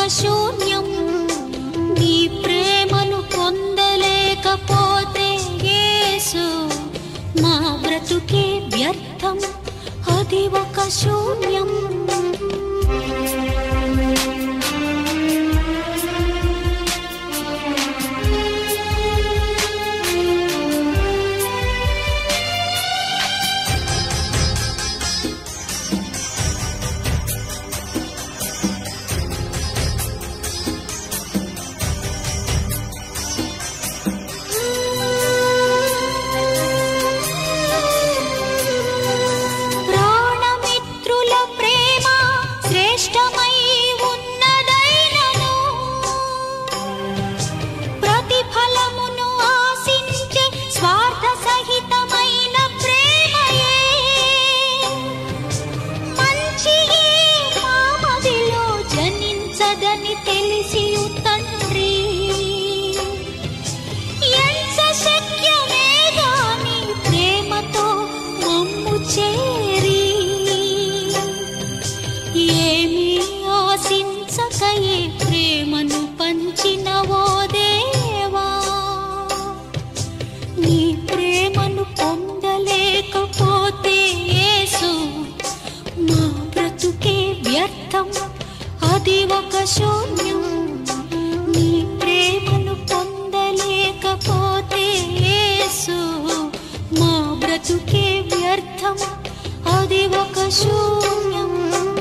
శూన్యం నీ ప్రేమను పొందలేకపోతే యేసు మా బ్రతుకే వ్యర్థం అది ఒక శూన్యం ప్రాణమిత్రుల ప్రేమ శ్రేష్టమై ఉన్నదైనను ప్రతిఫలమును ఆశించే స్వార్థ సహితమైన ప్రేమయే మంచియే మామదిలో జనించదని తెలిసి తండ్రి ఎంత శక్యమే గాని ప్రేమతో మమ్ము చేరి ఏమీ ఆశించకయే ప్రేమను పంచినవో దేవా నీ ప్రేమను పొందలేకపోతే యేసు మా బ్రతుకే వ్యర్థం అది ఒక శూన్యం నీ ప్రేమను పొందలేకపోతే యేసు మా బ్రతుకే వ్యర్థం అది ఒక శూన్యం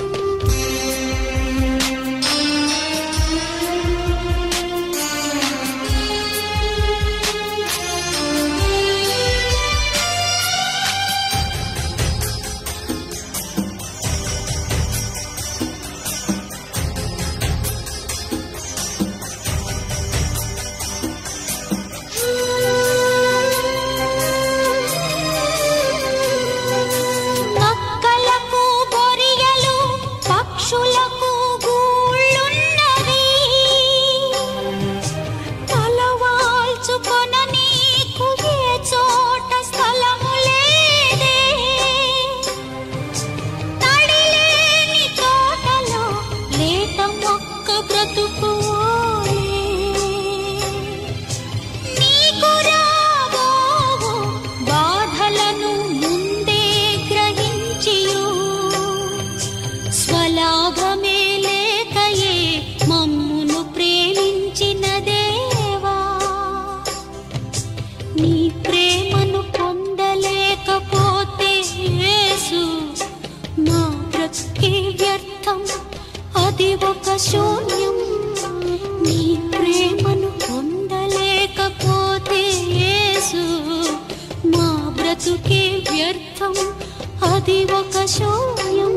నక్కలకు బొరియలు పక్షులకు గూళ్ళున్నవి తలవాల్చుకొన నీకు ఏ చోట స్థలము లేదే తడిలేని తోటలో లేత మొక్క బ్రతుకు నీకు రాబోవు బాధలను ముందే గ్రహించియు స్వలాభమే లేకయే మమ్మును ప్రేమించిన దేవా నీ ప్రేమను పొందలేకపోతే యేసు మా బ్రతుకే వ్యర్థం అది ఒక శూన్యం నీ ప్రేమను పొందలేకపోతే యేసు మా బ్రతుకే వ్యర్థం అది ఒక శూన్యం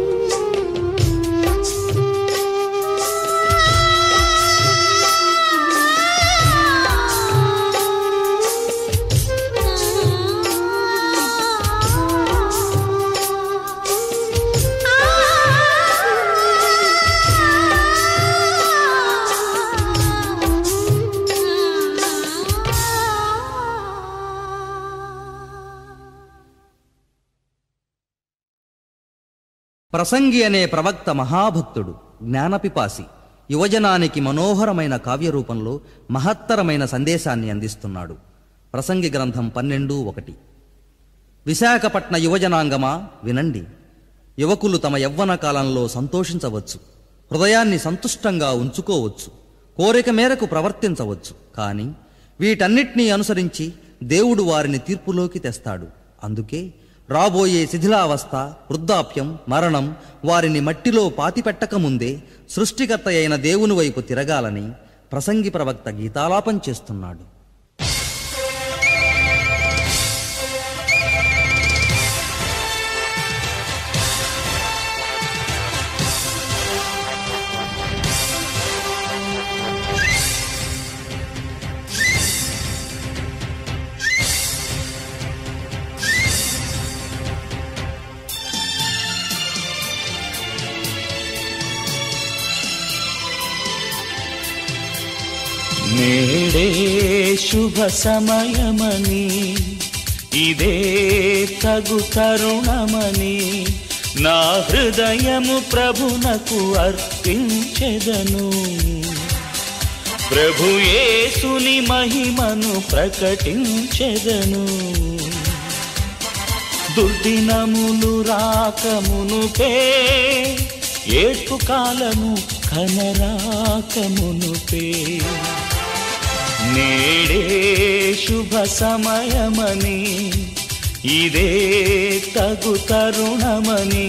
ప్రసంగి అనే ప్రవక్త మహాభక్తుడు జ్ఞానపిపాసి యువజనానికి మనోహరమైన కావ్యరూపంలో మహత్తరమైన సందేశాన్ని అందిస్తున్నాడు ప్రసంగి గ్రంథం పన్నెండు ఒకటి విశాఖపట్న యువజనాంగమా వినండి యువకులు తమ యవ్వన కాలంలో సంతోషించవచ్చు హృదయాన్ని సంతుష్టంగా ఉంచుకోవచ్చు కోరిక మేరకు ప్రవర్తించవచ్చు కానీ వీటన్నిటినీ అనుసరించి దేవుడు వారిని తీర్పులోకి తెస్తాడు అందుకే రాబోయే శిథిలావస్థ వృద్ధాప్యం మరణం వారిని మట్టిలో పాతిపెట్టకముందే సృష్టికర్త అయిన దేవుని వైపు తిరగాలని ప్రసంగి ప్రవక్త గీతాలాపం చేస్తున్నాడు నేడే శుభ సమయమని ఇదే తగు తరుణమని నా హృదయము ప్రభునకు అర్పించెదను ప్రభు యేసుని మహిమను ప్రకటించెదను దుర్దినములు రాకమునుపే ఏడ్పు కాలము కనరాకమునుపే నేడే శుభ సమయమని ఇదే తగు తరుణమని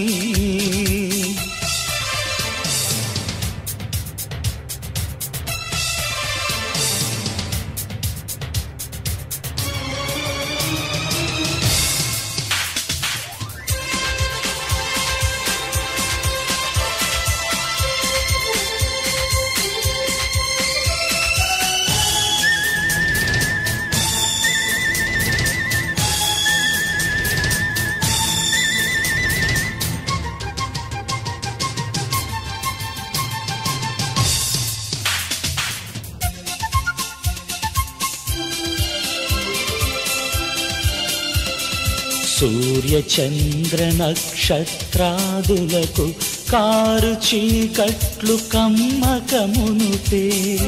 సూర్య చంద్ర నక్షత్రాదులకు కారు చీకట్లు కమ్మకమునుపే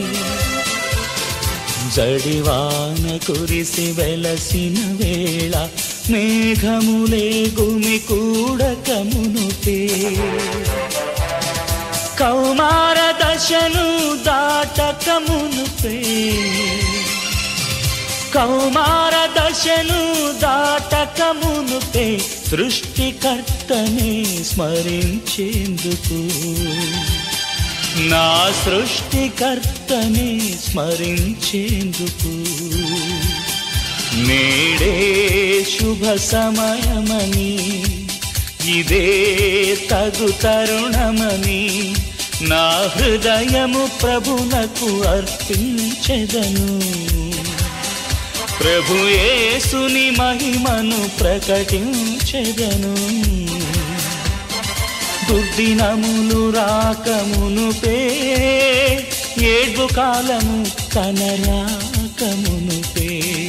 జడివాన కురిసి వెలసిన వేళ మేఘములే గుమి కూడకమునుపే కౌమార దశను దాటకమునుపే కౌమార దశను దాటకమునుపే సృష్టికర్తనే స్మరించేందుకు నా సృష్టికర్తనే స్మరించేందుకు నేడే శుభ సమయమని ఇదే తగు తరుణమని నా హృదయము ప్రభునకు అర్పించెదను ప్రభు యేసుని మహిమను ప్రకటించెదను దుర్దినములు రాకమునుపే ఏడ్పు కాలము కనరాకమునుపే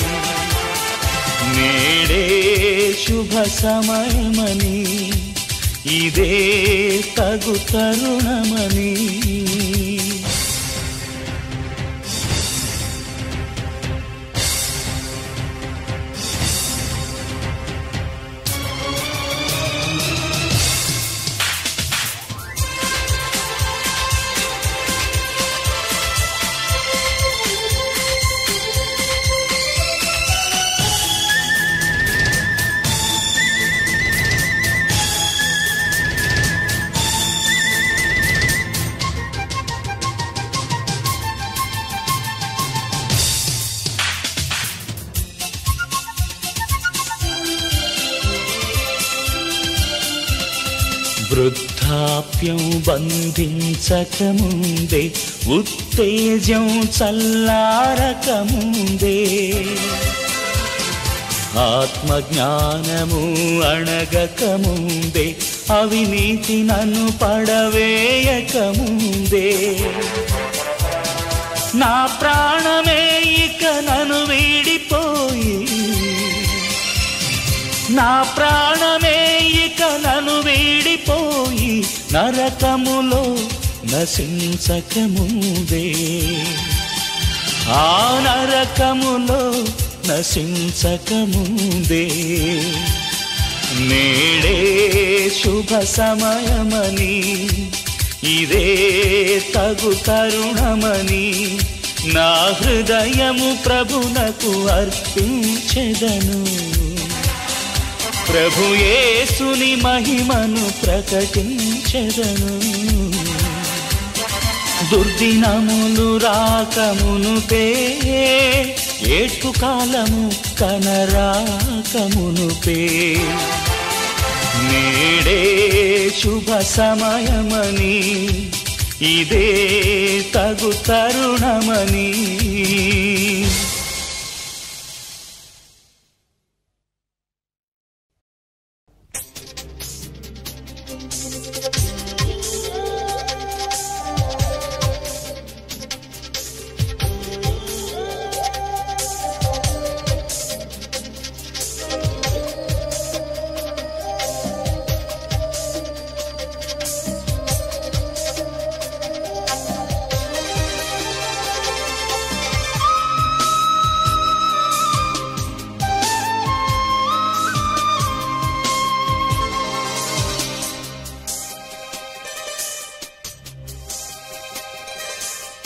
నేడే శుభ సమయమని ఇదే తగు తరుణమని వృద్ధాప్యం బంధించకముందే ఉత్తేజం చల్లారకముందే ఆత్మజ్ఞానము అణగకముందే అవినీతి నన్ను పడవేయకముందే నా ప్రాణమే ఇక నన్ను వీడిపోయి నా ప్రాణమే ఇక నన్ను వీడిపోయి నరకములో నశించకముందే ఆ నరకములో నశించకముందే నేడే శుభ సమయమని ఇదే తగు తరుణమని నా హృదయము ప్రభునకు అర్పించెదను ప్రభు యేసుని మహిమను ప్రకటించెదను దుర్దినములు రాకమునుపే ఏడ్పు కాలము కనరాకమునుపే నేడే శుభ సమయమని ఇదే తగు తరుణమని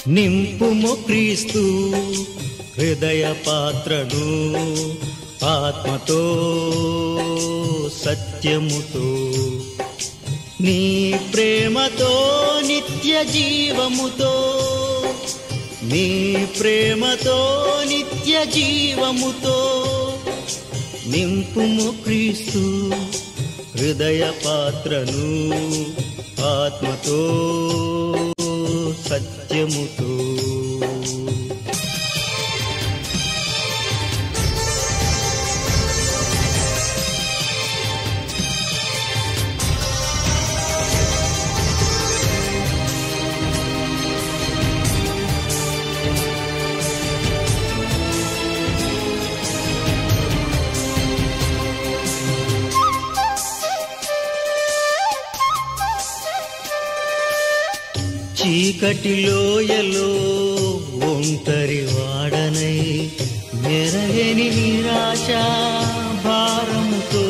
నింపుము క్రీస్తు హృదయ పాత్రను ఆత్మతో సత్యముతో నీ ప్రేమతో నిత్య జీవముతో నీ ప్రేమతో నిత్య జీవముతో నింపుము క్రీస్తు హృదయ పాత్రను ఆత్మతో సత్యముతో చీకటి లోయలో ఒంటరి వాడనై మెరగని నిరాశ భారముతో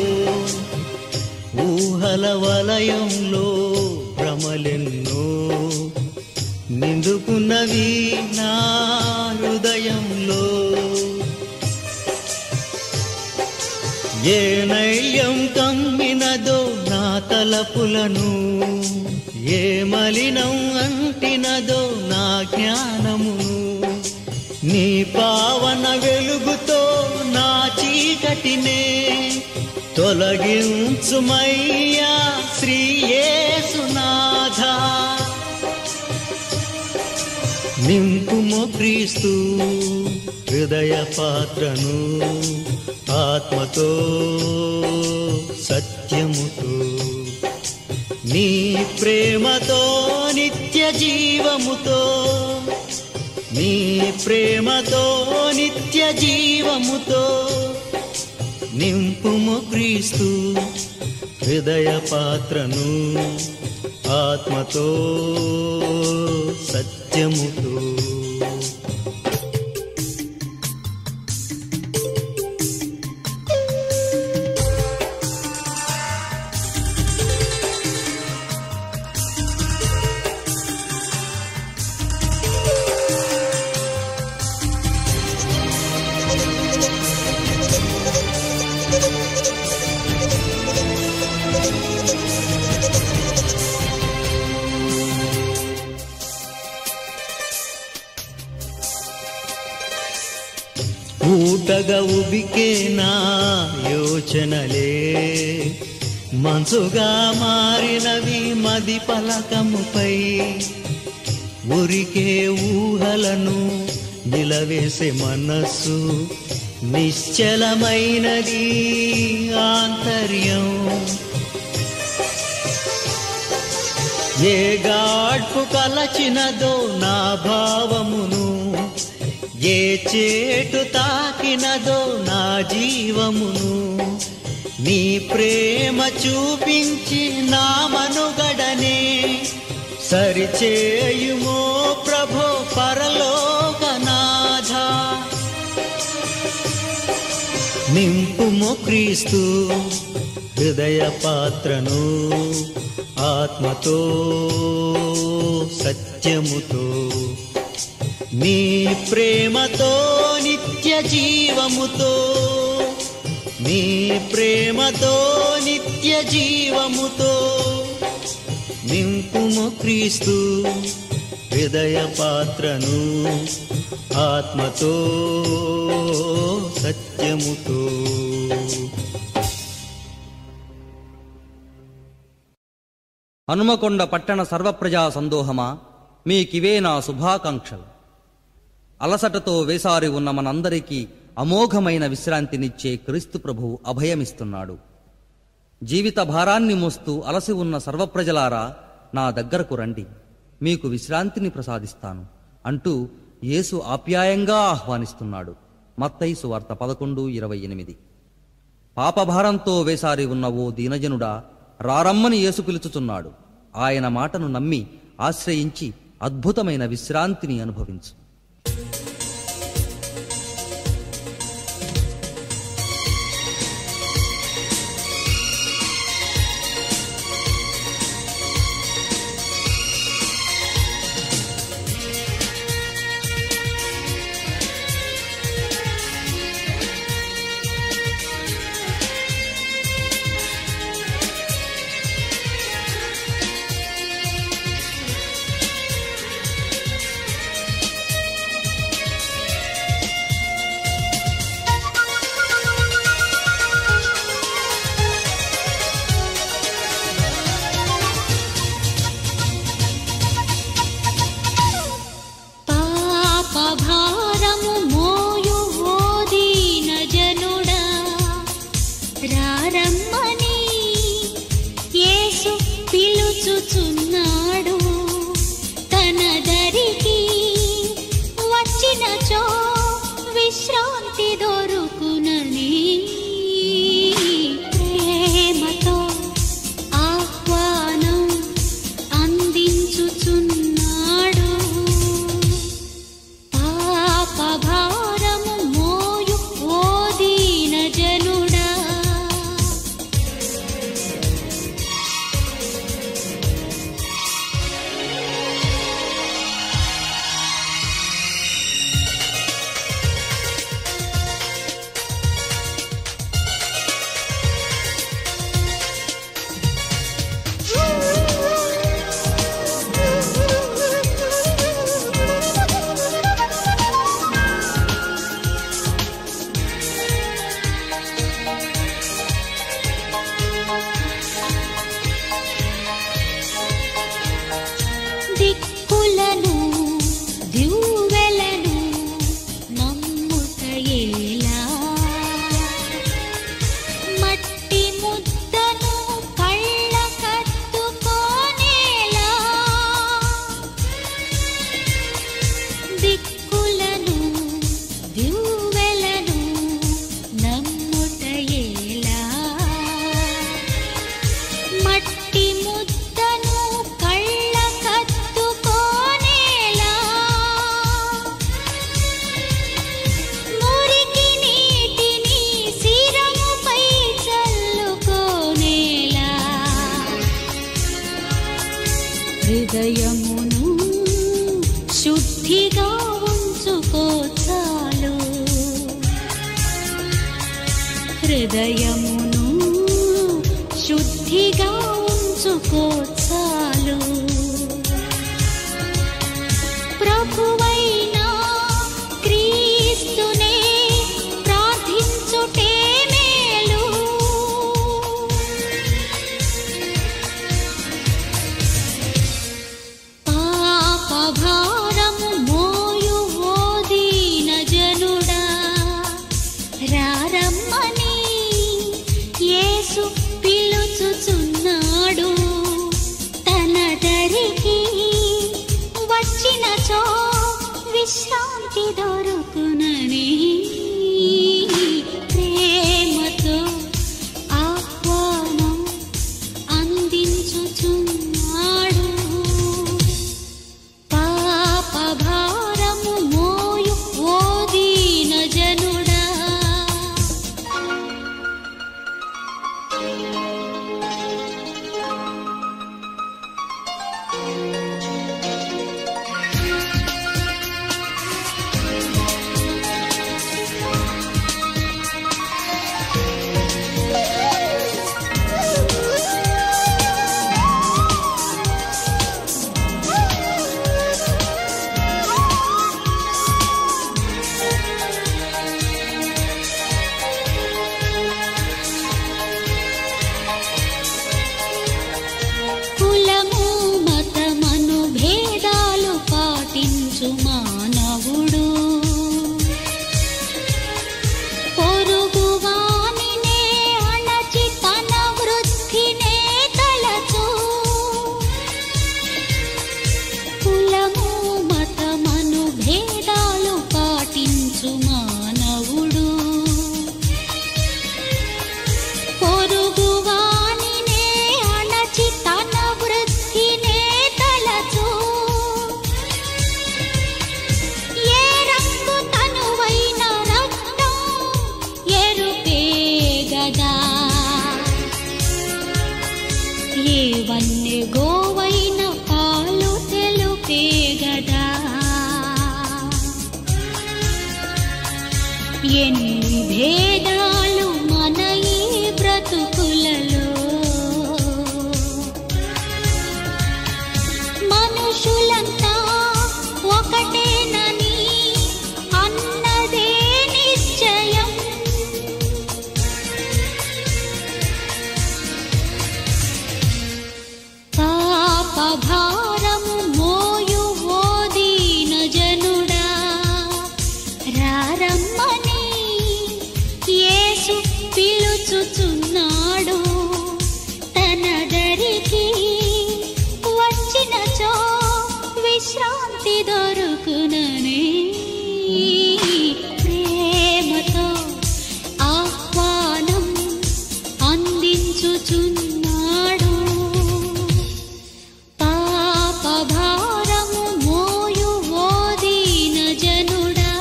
ఊహల వలయంలో భ్రమలెన్నో నిండుకున్నవి నా హృదయంలో ఏ నైల్యం కమ్మినదో నా తలపులను ఏ మలినం అంటినదో నా జ్ఞానమును నీ పావన వెలుగుతో నా చీకటినే తొలగించుమయ్యా శ్రీయేసునాథ నింపుము క్రీస్తు హృదయ పాత్రను ఆత్మతో సత్యముతో నీ ప్రేమతో నిత్య జీవముతో నీ ప్రేమతో నిత్య జీవముతో నింపుము క్రీస్తు హృదయ పాత్రను ఆత్మతో సత్యముతో ఊటగా ఉబికే నా యోచనలే మంచుగా మారినవి మది పలకముపై ఉరికే ఊహలను నిలవేసే మనస్సు నిశ్చలమైనది ఆంతర్యం ఏ గాడ్పు కలచినదో నా భావమును ఏ చేటు తాకినదో నా జీవమును నీ ప్రేమ చూపించి నా మనుగడనే సరిచేయుమో ప్రభో పరలోకనాథ నింపుము క్రీస్తు హృదయ పాత్రను ఆత్మతో సత్యముతో నీ ప్రేమతో నిత్య జీవముతో నీ ప్రేమతో నిత్య జీవముతో నింపుము క్రీస్తు హృదయ పాత్రను ఆత్మతో సత్యముతో హనుమకొండ పట్టణ సర్వప్రజా సందోహమా మీకివే నా శుభాకాంక్షలు అలసటతో వేసారి ఉన్న మనందరికీ అమోఘమైన విశ్రాంతినిచ్చే క్రీస్తు ప్రభువు అభయమిస్తున్నాడు జీవిత భారాన్ని మోస్తూ అలసి ఉన్న సర్వప్రజలారా నా దగ్గరకు రండి మీకు విశ్రాంతిని ప్రసాదిస్తాను అంటూ యేసు ఆప్యాయంగా ఆహ్వానిస్తున్నాడు మత్తయి సువార్త పదకొండు ఇరవై ఎనిమిది పాపభారంతో వేసారి ఉన్న ఓ దీనజనుడా రారమ్మని యేసు పిలుచుచున్నాడు ఆయన మాటను నమ్మి ఆశ్రయించి అద్భుతమైన విశ్రాంతిని అనుభవించు రారమ్మని యేసు పిలుచుచున్నాడు తన దరికి వచ్చినచో విశ్రాంతి దొరుకునని ప్రేమతో ఆహ్వానం అందించుచున్నాడు పాపభారము మోయు ఓ దీన జనుడా దిక్కులను దివ్వెలను నమ్ముటయేలా మట్టి ముద్దను కళ్ళ కట్టుకోనేలా దిక్కులను దివ్వెలను నమ్ముటయేలా మట్టి ముద్దను కళ్ళ కట్టుకోనేలా మురికి నీటిని శిరముపై చల్లుకోనేలా హృదయమును శుద్ధిగా ఉంచుకో చాలు హృదయమును శుద్ధిగా ఉంచుకో చాలు ప్రభువైనా క్రీస్తునే ప్రార్థించుటే మేలు పాపభారము మోయు ఓ దీన జనుడా రారమ్మని యేసు పిలుచుచున్నాడు తన దరికి వచ్చినచో విశ్రాంతి దొరుకునని ప్రేమతో ఆహ్వానం అందించుచున్నాడు పాపభారము మోయు ఓ దీన జనుడా కులము మతమను భేదాలు పాటించు మానవుడు పొరుగు వానినే అణచి తన వృద్ధినే తలచు కులము మతమను భేదాలు పాటించు మానవుడు పొరుగు వానినే అణచి తన వృద్ధినే తలచు ఏ రంగు తనువైన రక్తం ఎరుపే గదా ఏ వన్నె గోవైన పాలు తెలుపే గదా ఎన్ని భేదాలు మన ఈ బ్రతుకులలో మనుషులంతా ఒకటేనని అన్నదే నిశ్చయం పాపభారము మోయు ఓ దీన జనుడా రారమ్మని పిలుచుచున్నాడు తన దరికి వచ్చినచో విశ్రాంతి దొరుకునని ప్రేమతో ఆహ్వానం అందించుచున్నాడు పాప భారము మోయు ఓ దీన జనుడా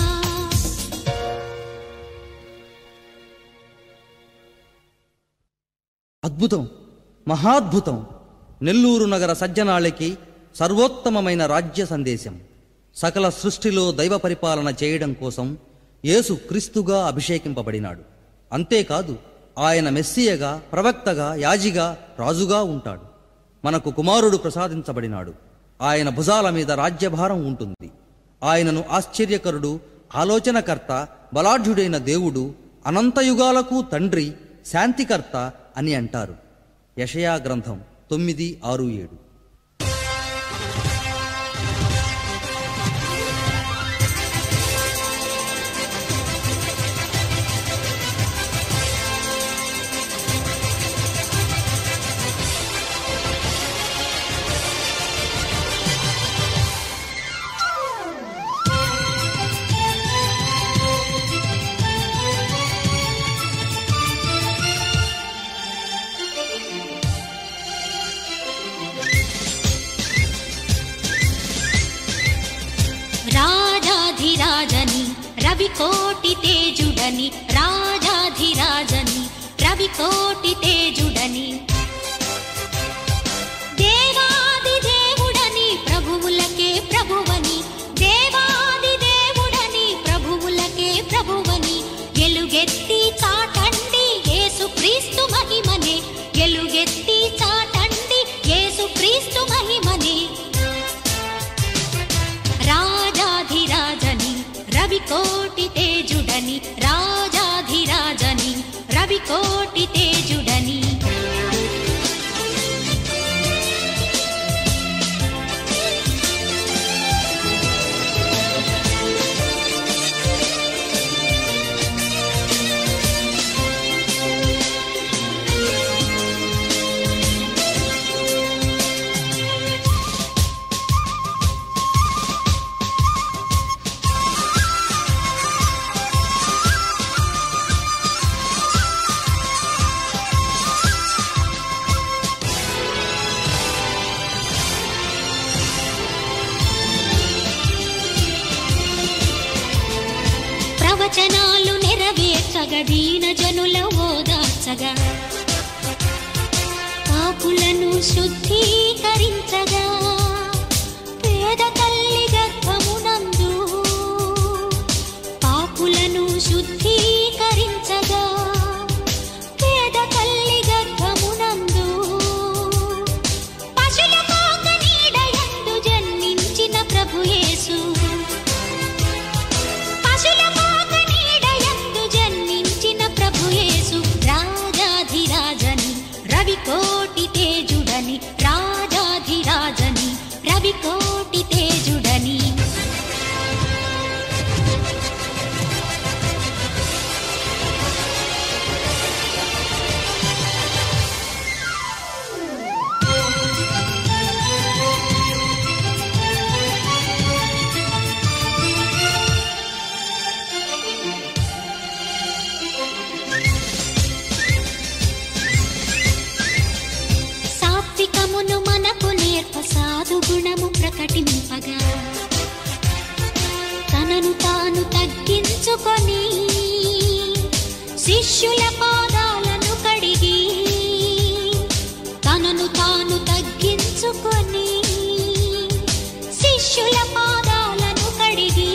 అద్భుతం మహాద్భుతం నెల్లూరు నగర సజ్జనాళికి సర్వోత్తమమైన రాజ్య సందేశం సకల సృష్టిలో దైవ పరిపాలన చేయడం కోసం యేసు క్రీస్తుగా అభిషేకింపబడినాడు అంతేకాదు ఆయన మెస్సియగా ప్రవక్తగా యాజిగా రాజుగా ఉంటాడు మనకు కుమారుడు ప్రసాదించబడినాడు ఆయన భుజాల మీద రాజ్యభారం ఉంటుంది ఆయనను ఆశ్చర్యకరుడు ఆలోచనకర్త బలాఢ్యుడైన దేవుడు అనంతయుగాలకు తండ్రి శాంతికర్త అని అంటారు యషయా గ్రంథం తొమ్మిది ఆరు ఏడు రాజాధిరాజని రవికోటి తేజుడని రాజాధిరాజని రవికోటి తేజుడని దేవాది దేవుడని ప్రభువులకే ప్రభువని దేవాది దేవుడని ప్రభువులకే ప్రభువని ఎలుగెత్తి చాటండి యేసు క్రీస్తు మహిమనే ఎలుగెత్తి చాటండి యేసు క్రీస్తు మహిమనే రాజాధిరాజని రవికోటి తేజుడని రాజాధిరాజని రవికోటి తేజుడని ప్రవచనాలు నెరవేర్చగా దీన జనుల ఓదార్చగా పాపులను శుద్ధీకరించగా పేద తల్లి గర్భమునందు పాపులను శుద్ధీకరించగా పేద తల్లి గర్భమునందు పశుల పాక నీడయందు జన్మించిన ప్రభు యేసు పశుల పాక నీడయందు జన్మించిన ప్రభు యేసు రాజాధిరాజని రవికోటి తేజుడని రాజాధిరాజని రవికోటి తేజుడని సాత్వికమును మనకు నేర్ప సాధు గుణము ప్రకటింపగా తనను తాను తగ్గించుకొని శిష్యుల పాదాలను కడిగి తనను తాను తగ్గించుకొని శిష్యుల పాదాలను కడిగి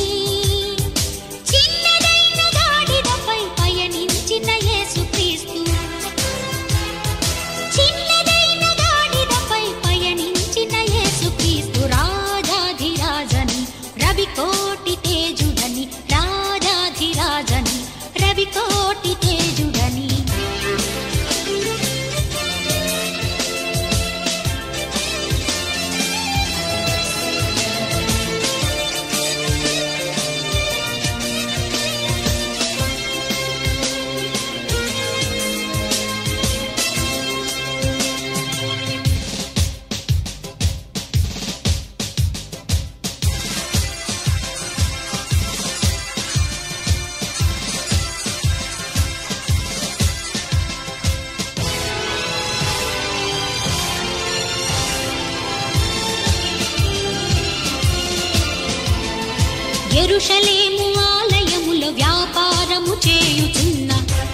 చిన్నదైన గాడిదపై పయనించిన యేసుక్రీస్తు చిన్నదైన గాడిదపై పయనించిన యేసుక్రీస్తు రాజాధిరాజని రవికోటి తేజుడని రాజాధిరాజని రవికోటి తేజుడని ఎరుషలేము ఆలయములో వ్యాపారము చేయుచున్న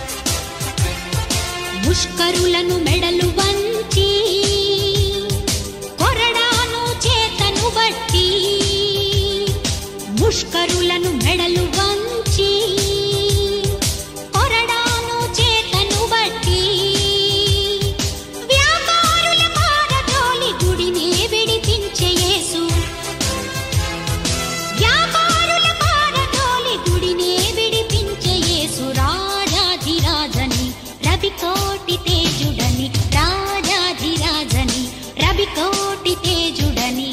ముష్కరులను మెడలు వంచి కొరడాను చేతను బట్టి ముష్కరులను మెడలు వంచి కొరడాను చేతను బట్టి వ్యాపారుల పారదోలి గుడిని విడిపించే యేసు వ్యాపారుల పారదోలి గుడినే విడిపించే యేసు రాజాధిరాజని రవికోటి తేజుడని రాజాధిరాజని రవికోటి తేజుడని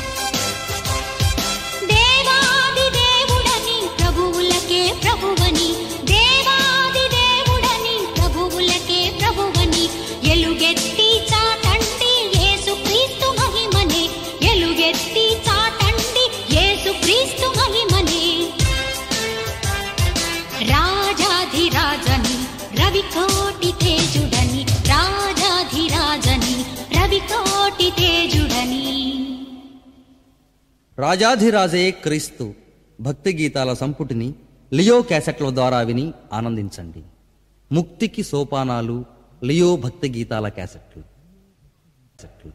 దేవాది దేవుడని ప్రభువులకే ప్రభువని దేవాది దేవుడని ప్రభువులకే ప్రభువని ఎలుగెత్తి చాటండి యేసు క్రీస్తు మహిమనే ఎలుగెత్తి చాటండి యేసు క్రీస్తు మహిమనే రాజాధిరాజని రవికోటి తేజుడని రాజాధిరాజని రవికోటి తేజుడని రాజాధిరాజే క్రీస్తు భక్తి గీతాల సంపుటిని లియో క్యాసెట్ల ద్వారా విని ఆనందించండి ముక్తికి సోపానాలు లియో భక్తి గీతాల క్యాసెట్లు క్యాసెట్లు.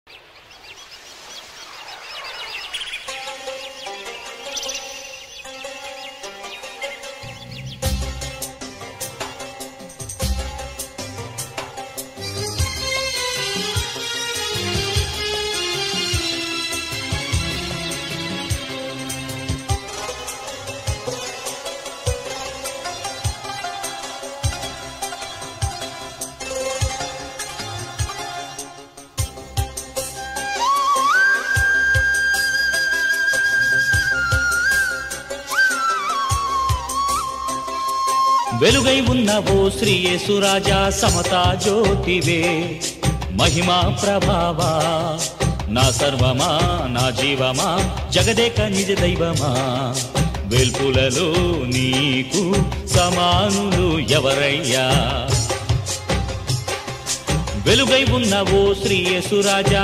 వెలుగై ఉన్న ఓ శ్రీ యేసురాజా సమతా జ్యోతివే మహిమా ప్రభావా నా సర్వమా నా జీవమా జగదేక నిజ దైవమా వెల్పులలో నీకు సమానులు ఎవరయ్యా వెలుగై ఉన్న ఓ శ్రీ యేసురాజా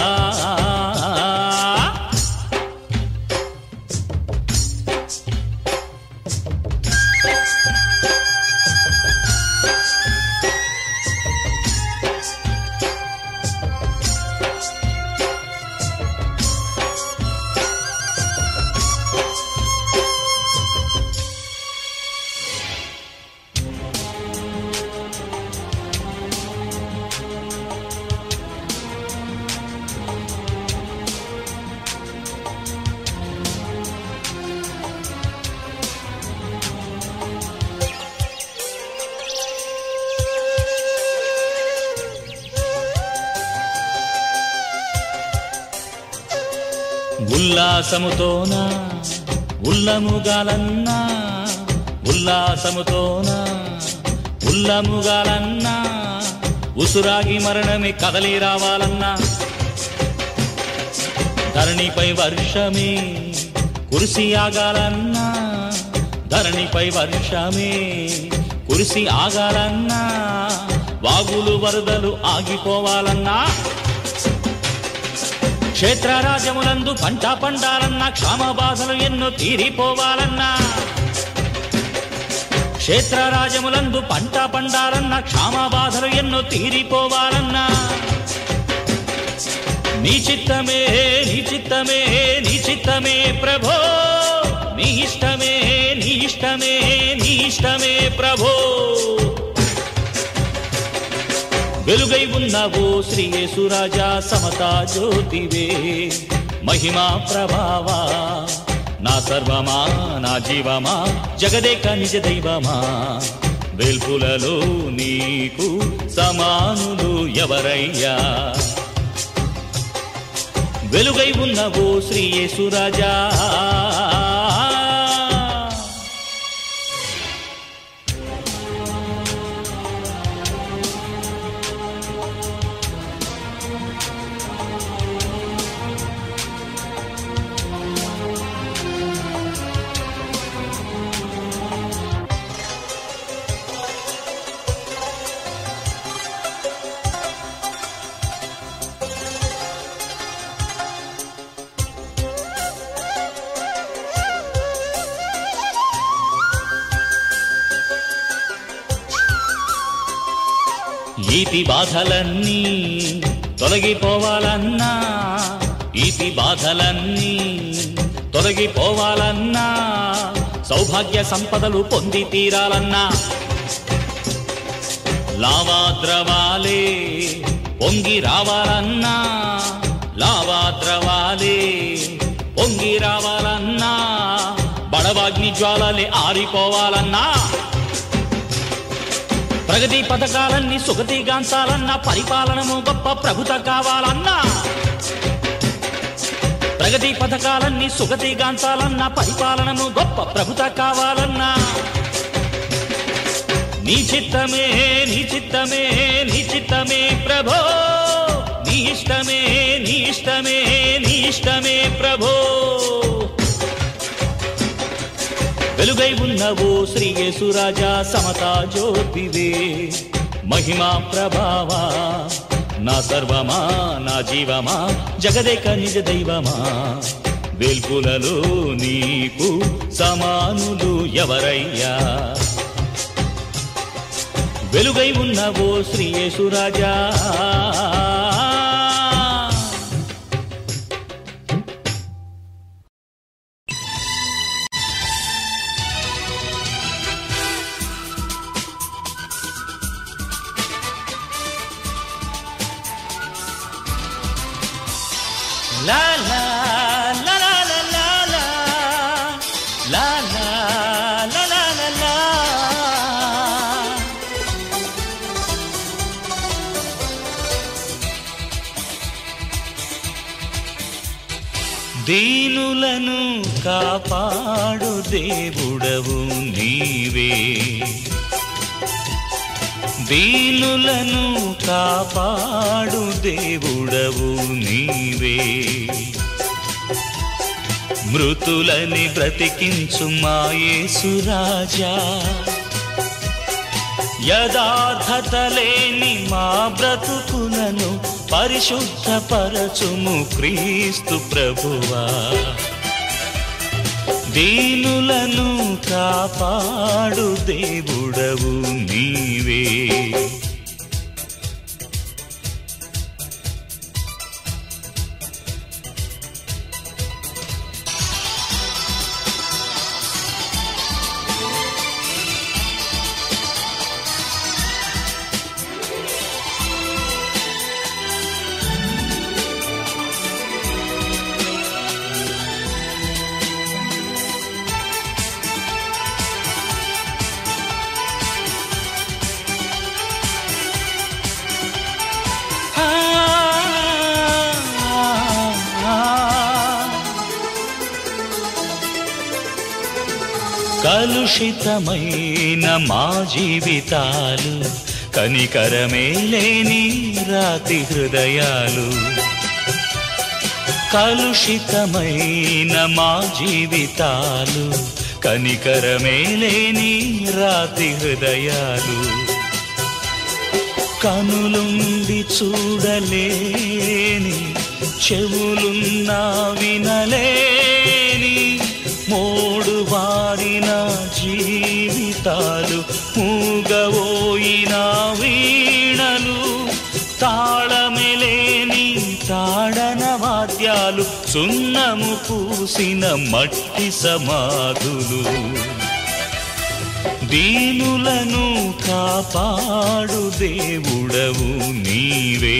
ఉల్లాసముతోన ఉల్లముగాలన్నా ఉల్లాసముతోన ఉల్లముగాలన్నా ఉసురాగి మరణమే కదలి రావాలన్నా ధరణిపై వర్షమే కురిసి ఆగాలన్నా ధరణిపై వర్షమే కురిసి ఆగాలన్నా వాగులు వరదలు ఆగిపోవాలన్నా క్షేత్రరాజములందు పంట పండాలన్నా క్షామ బాధలు ఎన్నో తీరిపోవాలన్నా క్షేత్రరాజములందు పంట పండాలన్నా క్షామ బాధలు ఎన్నో తీరిపోవాలన్నా నీ చిత్తమే నీ చిత్తమే నీ చిత్తమే ప్రభో నీ ఇష్టమే నీ ఇష్టమే నీ ఇష్టమే ప్రభో వెలుగై ఉన్నావో శ్రీ యేసురాజా సమతా జ్యోతివే మహిమా ప్రభావా నా సర్వమా నా జీవమా జగదేక నిజ దైవమా వెల్పులలో నీకు సమానులు ఎవరయ్యా వెలుగై ఉన్నవో శ్రీ యేసురాజా ఈతి బాధలన్నీ తొలగిపోవాలన్నా ఈతి బాధలన్నీ తొలగిపోవాలన్నా సౌభాగ్య సంపదలు పొంది తీరాలన్నా లావాద్రవాలే పొంగి రావాలన్నా లావాద్రవాలే పొంగి రావాలన్నా బడవాగ్ని జ్వాలలే ఆరిపోవాలన్నా ప్రగతి పథకాలన్నీ సుగతి గాంచాలన్నా పరిపాలనము గొప్ప ప్రభుత కావాలన్నా ప్రగతి పథకాలన్నీ సుగతి గాంచాలన్నా పరిపాలనము గొప్ప ప్రభుత కావాలన్నా నీ చిత్తమే నీ చిత్తమే నీ చిత్తమే ప్రభో నీ ఇష్టమే నీ ఇష్టమే నీ ఇష్టమే ప్రభో వెలుగై ఉన్నవో శ్రీ యేసురాజా సమతా జ్యోతివే మహిమా ప్రభావా నా సర్వమా నా జీవమా జగదేక నిజ దైవమా వెల్పులలో నీకు సమానులు ఎవరయ్యా వెలుగై ఉన్నవో శ్రీ యేసురాజా La la la la la la la la la la la la la దీనులను కాపాడు దేవుడవు నీవే దీనులను కాపాడు దేవుడవు నీవే మృతులని బ్రతికించు మాయేసురాజా యథార్థత లేని మా బ్రతుకులను పరిశుద్ధపరచుము క్రీస్తు ప్రభువా దీనులను కాపాడు దేవుడవు నీవే ఆ, ఆ, ఆ. కలుషితమైన మా జీవితాలు కనికరమే లేని రాతి హృదయాలు కలుషితమైన మా జీవితాలు కనికరమే లేని రాతి హృదయాలు కనులుండి చూడలేని చెవులున్నా వినలేని మోడు వారిన జీవితాలు మూగవోయిన వీణలు తాళమెలేని తాడన వాద్యాలు సున్నము పూసిన మట్టి సమాధులు దీనులను కాపాడు దేవుడవు నీవే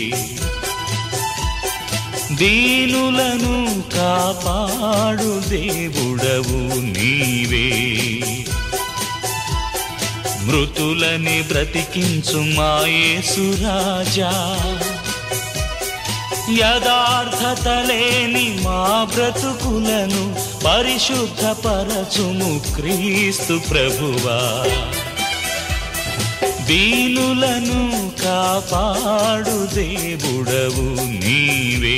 దీనులను కాపాడు దేవుడవు నీవే మృతులని బ్రతికించు మాయేసురాజా యథార్థత లేని మా బ్రతుకులను పరిశుద్ధపరచుము క్రీస్తు ప్రభువా దీనులను కాపాడు దేవుడవు నీవే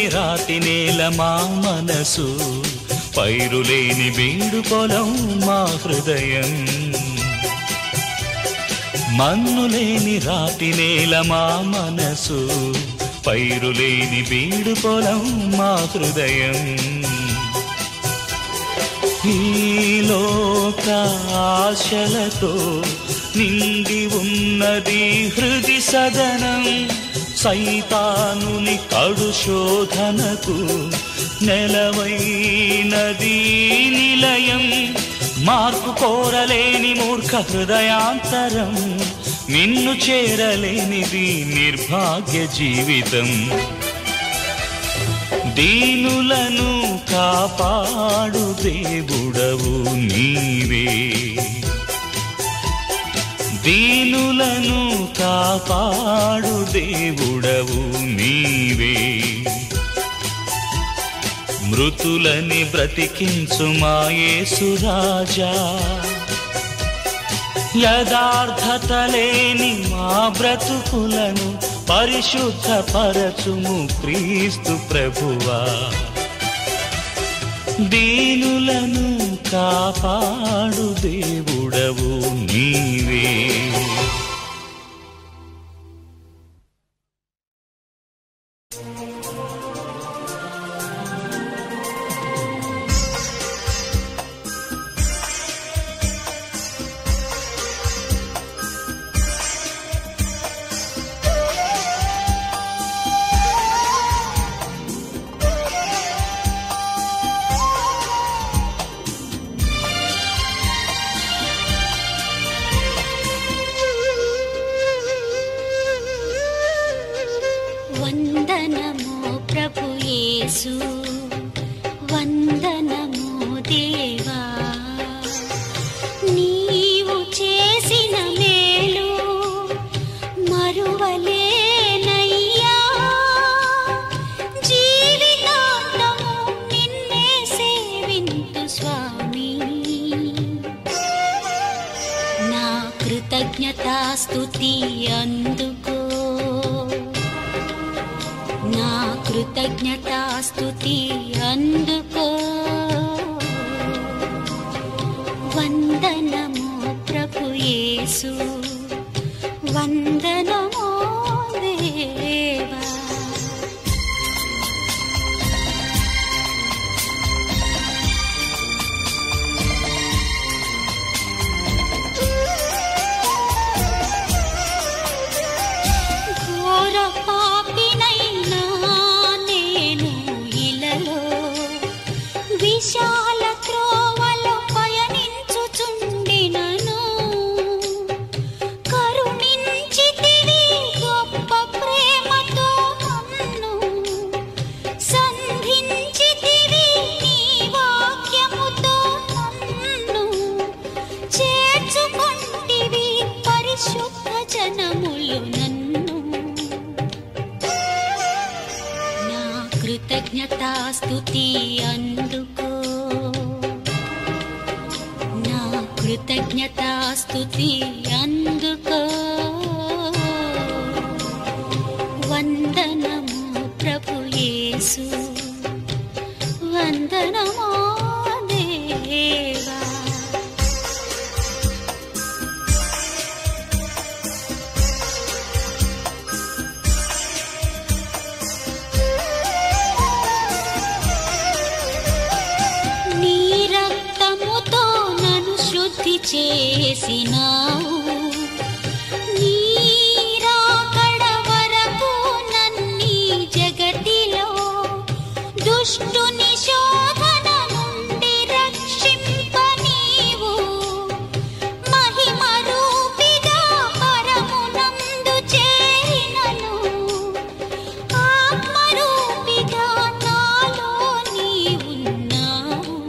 రాతి నేల మా మనసు పైరులేని బీడు పొలం మా హృదయం మన్నులేని రాతి నేల మా మనసు పైరులేని బీడు పొలం మా హృదయం ఈ లోక ఆశలతో నిండి ఉన్నది హృది సదనం సైతానుని కడు శోధనకు నెలవైనది నిలయం మార్పు కోరలేని మూర్ఖ హృదయాంతరం నిన్ను చేరలేనిది నిర్భాగ్య జీవితం దీనులను కాపాడు దేవుడవు నీవే దీనులను కాపాడు దేవుడవు నీవే మృతులని బ్రతికించు మాయేసు రాజా యథార్థత లేని మా బ్రతుకులను పరిశుద్ధ పరచుము క్రీస్తు ప్రభువా దీనులను కాపాడు దేవుడవు నీవే వందనము ప్రభు యేసు వందనము దేవా నీవు చేసిన మేలు మరువలేనయ్యా జీవితాంతము నిన్నే సేవింతు స్వామి నా కృతజ్ఞతాస్తుతి అందుకో నా కృతజ్ఞతాస్తుతి అందుకో వందనము ప్రభు యేసు వందనము దేవా ఘోర పాపినైనా నేను ఇలలో విశాల త్రోవలో పయనించుచుండినను కరుణించితివి గొప్ప ప్రేమతో నన్ను సంధించితివి నీ వాక్యముతో నన్ను చేర్చుకొంటివి పరిశుద్ధ జనములు నన్ను నా కృతజ్ఞతాస్తుతి అందుకో నా కృతజ్ఞతాస్తుతి అందుకో వందనము ప్రభు యేసు వందనము దేవా నీ రక్తముతో నన్ను శుద్ధి చేసినావు నీ రాకడ వరకు నన్నీ జగతిలో దుష్టుని శోధన నుండి రక్షింప నీవు మహిమ రూపిగా పరమునందు చేరినను ఆత్మరూపిగా నాలో నీవున్నావు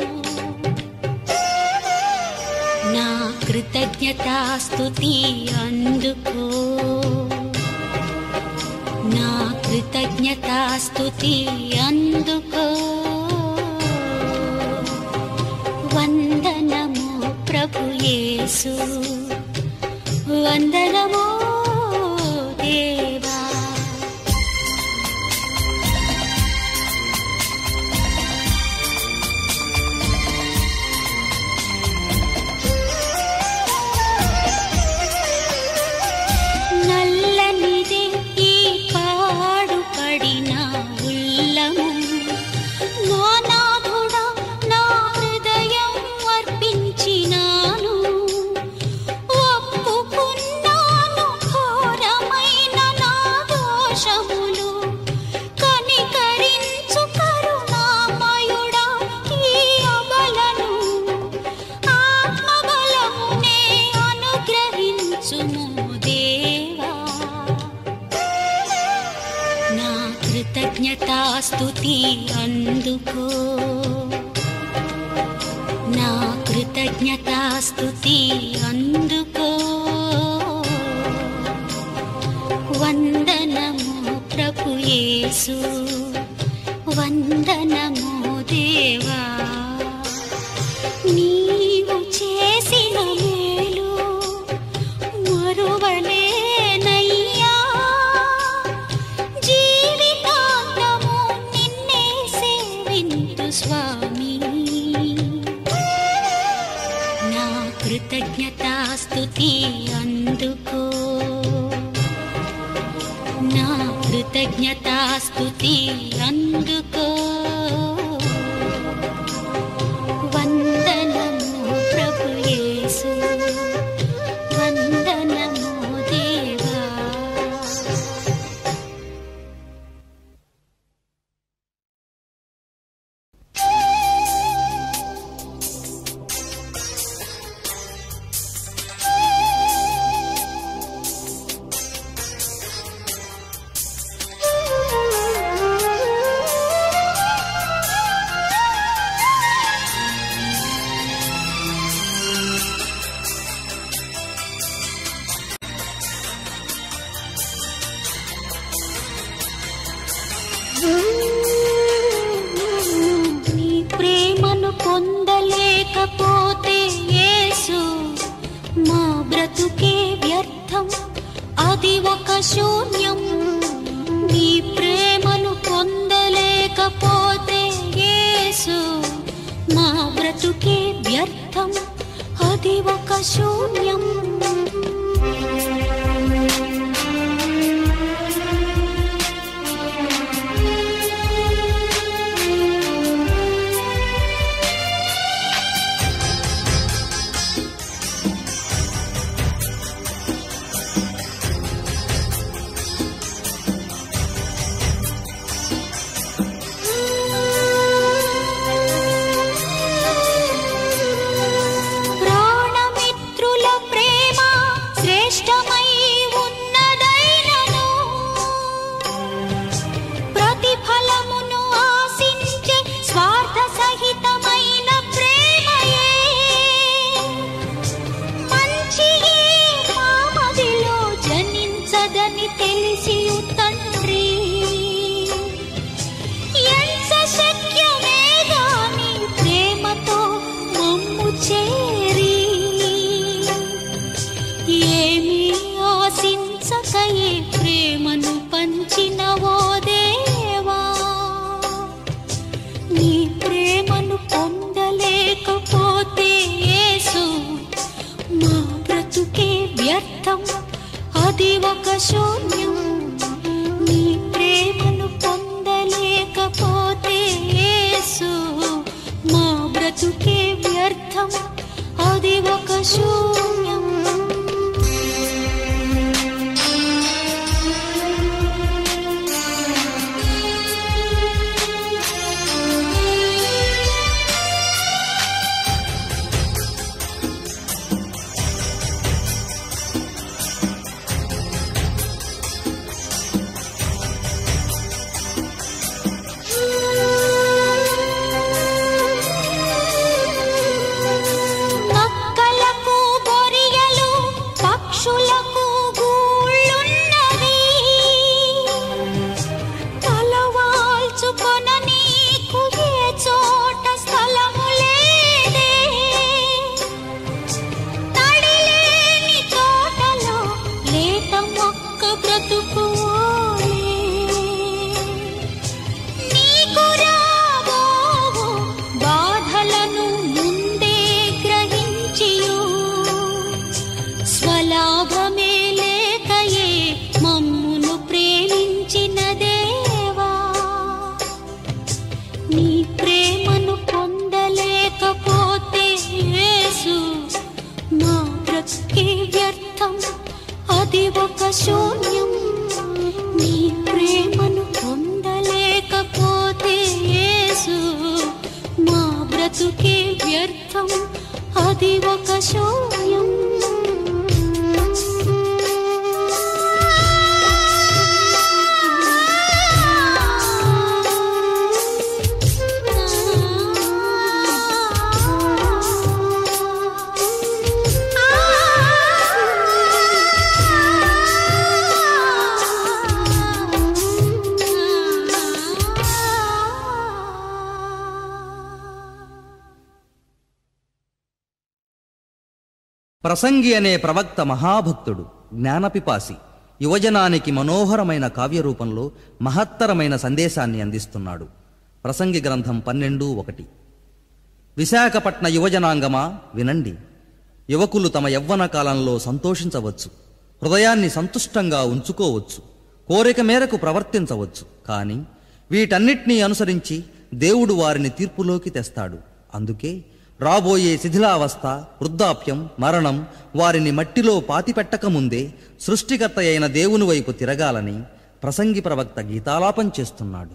నా కృతజ్ఞతాస్తుతి అందుకో నా కృతజ్ఞతాస్తుతి అందుకో వందనము ప్రభు యేసు వందనము దేవా నా కృతజ్ఞతాస్తుతి అందుకో నా కృతజ్ఞతాస్తుతి అందుకో వందనము ప్రభు యేసు వందనము దేవా నీవు చేసిన మేలు మరువలేనయ్యా జీవితాంతము నిన్నే సేవింతు స్వామి నా కృతజ్ఞతాస్తుతి అందుకో నా కృతజ్ఞతాస్తుతి అందుకో వందనము ప్రభు యేసు వందనము దేవా నీ ప్రేమను పొందలేకపోతే యేసు మా బ్రతుకే వ్యర్థం అది ఒక శూన్యం నీ ప్రేమను పొందలేకపోతే యేసు మా బ్రతుకే వ్యర్థం అది ఒక శూన్యం ప్రాణమిత్రుల ప్రేమ శ్రేష్టమై ఉన్నదైనను ప్రతిఫలమును ఆశించే స్వార్థ సహితమైన ప్రేమయే మంచియే మామదిలో జనించదని తెలిసి తండ్రి ఎంత శక్యమే గాని ప్రేమతో మమ్ము చేరి ఏమి ఆశించకయే ప్రేమను పంచినవో దేవా నీ ప్రేమను పొందలేకపోతే యేసు మా బ్రతుకే వ్యర్థం అది ఒక శూన్యం నీ ప్రేమను పొందలేకపోతే యేసు మా బ్రతుకే వ్యర్థం అది ఒక శూన్యం నక్కలకు బొరియలు పక్షులకు గూళ్ళున్నవి తలవాల్చుకొన నీకు ఏ చోట స్థలము లేదే తడిలేని తోటలో లేత మొక్క బ్రతుకు నీకు రాబోవు బాధలను ముందే గ్రహించియు స్వలాభమే లేకయే మమ్మును ప్రేమించిన దేవా నీ ప్రేమను పొందలేకపోతే యేసు మా బ్రతుకే వ్యర్థం అది ఒక శూన్యం నీ ప్రేమను పొందలేకపోతే యేసు మా బ్రతుకే వ్యర్థం అది ఒక శూన్యం ప్రసంగి అనే ప్రవక్త మహాభక్తుడు జ్ఞానపిపాసి యువజనానికి మనోహరమైన కావ్య రూపంలో మహత్తరమైన సందేశాన్ని అందిస్తున్నాడు ప్రసంగి గ్రంథం పన్నెండు ఒకటి విశాఖపట్న యువజనాంగమా వినండి యువకులు తమ యవ్వన కాలంలో సంతోషించవచ్చు హృదయాన్ని సంతుష్టంగా ఉంచుకోవచ్చు కోరిక మేరకు ప్రవర్తించవచ్చు కానీ వీటన్నిటినీ అనుసరించి దేవుడు వారిని తీర్పులోకి తెస్తాడు అందుకే రాబోయే శిథిలావస్థ వృద్ధాప్యం మరణం వారిని మట్టిలో పాతిపెట్టక ముందే సృష్టికర్త అయిన దేవుని వైపు తిరగాలని ప్రసంగి ప్రవక్త గీతాలాపం చేస్తున్నాడు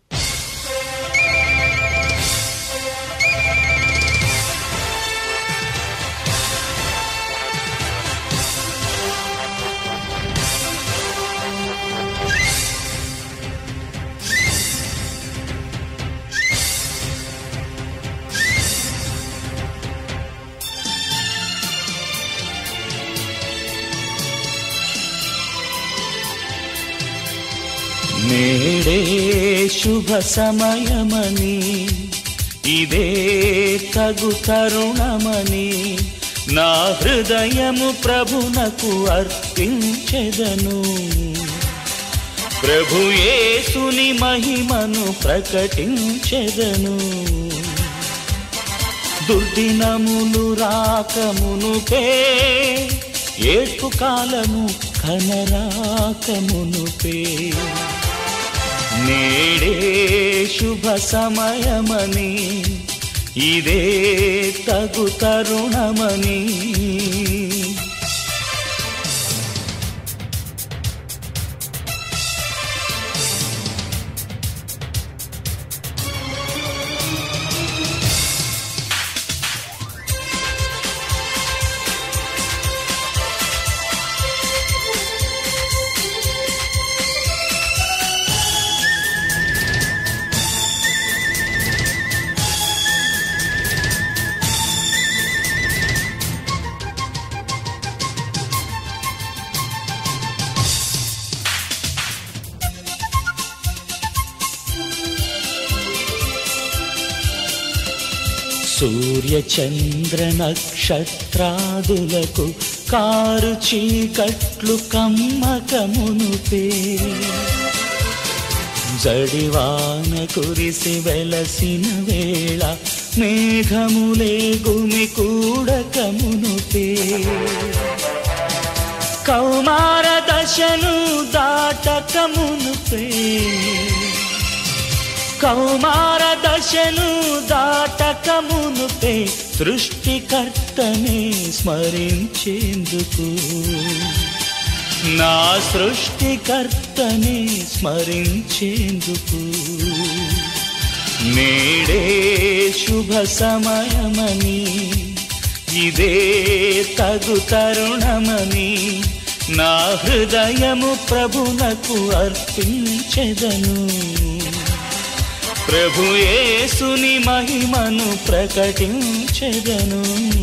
నేడే శుభ సమయమని ఇదే తగు తరుణమని నా హృదయము ప్రభునకు అర్పించెదను ప్రభు యేసుని మహిమను ప్రకటించెదను దుర్దినములు రాకమునుపే ఏడ్పు కాలము కనరాకమునుపే నేడే శుభ సమయమని ఇదే తగు తరుణమని సూర్య చంద్ర నక్షత్రాదులకు కారు చీకట్లు కమ్మకమునుపే జడివాన కురిసి వెలసిన వేళ మేఘములే గుమి కూడకమునుపే కౌమార దశను దాటకమునుపే కౌమార దశను దాటకమునుపే సృష్టికర్తనే స్మరించేందుకు నా సృష్టికర్తనే స్మరించేందుకు నేడే శుభ సమయమని ఇదే తగు తరుణమని నా హృదయము ప్రభునకు అర్పించెదను ప్రభు యేసుని మహిమను ప్రకటించెదను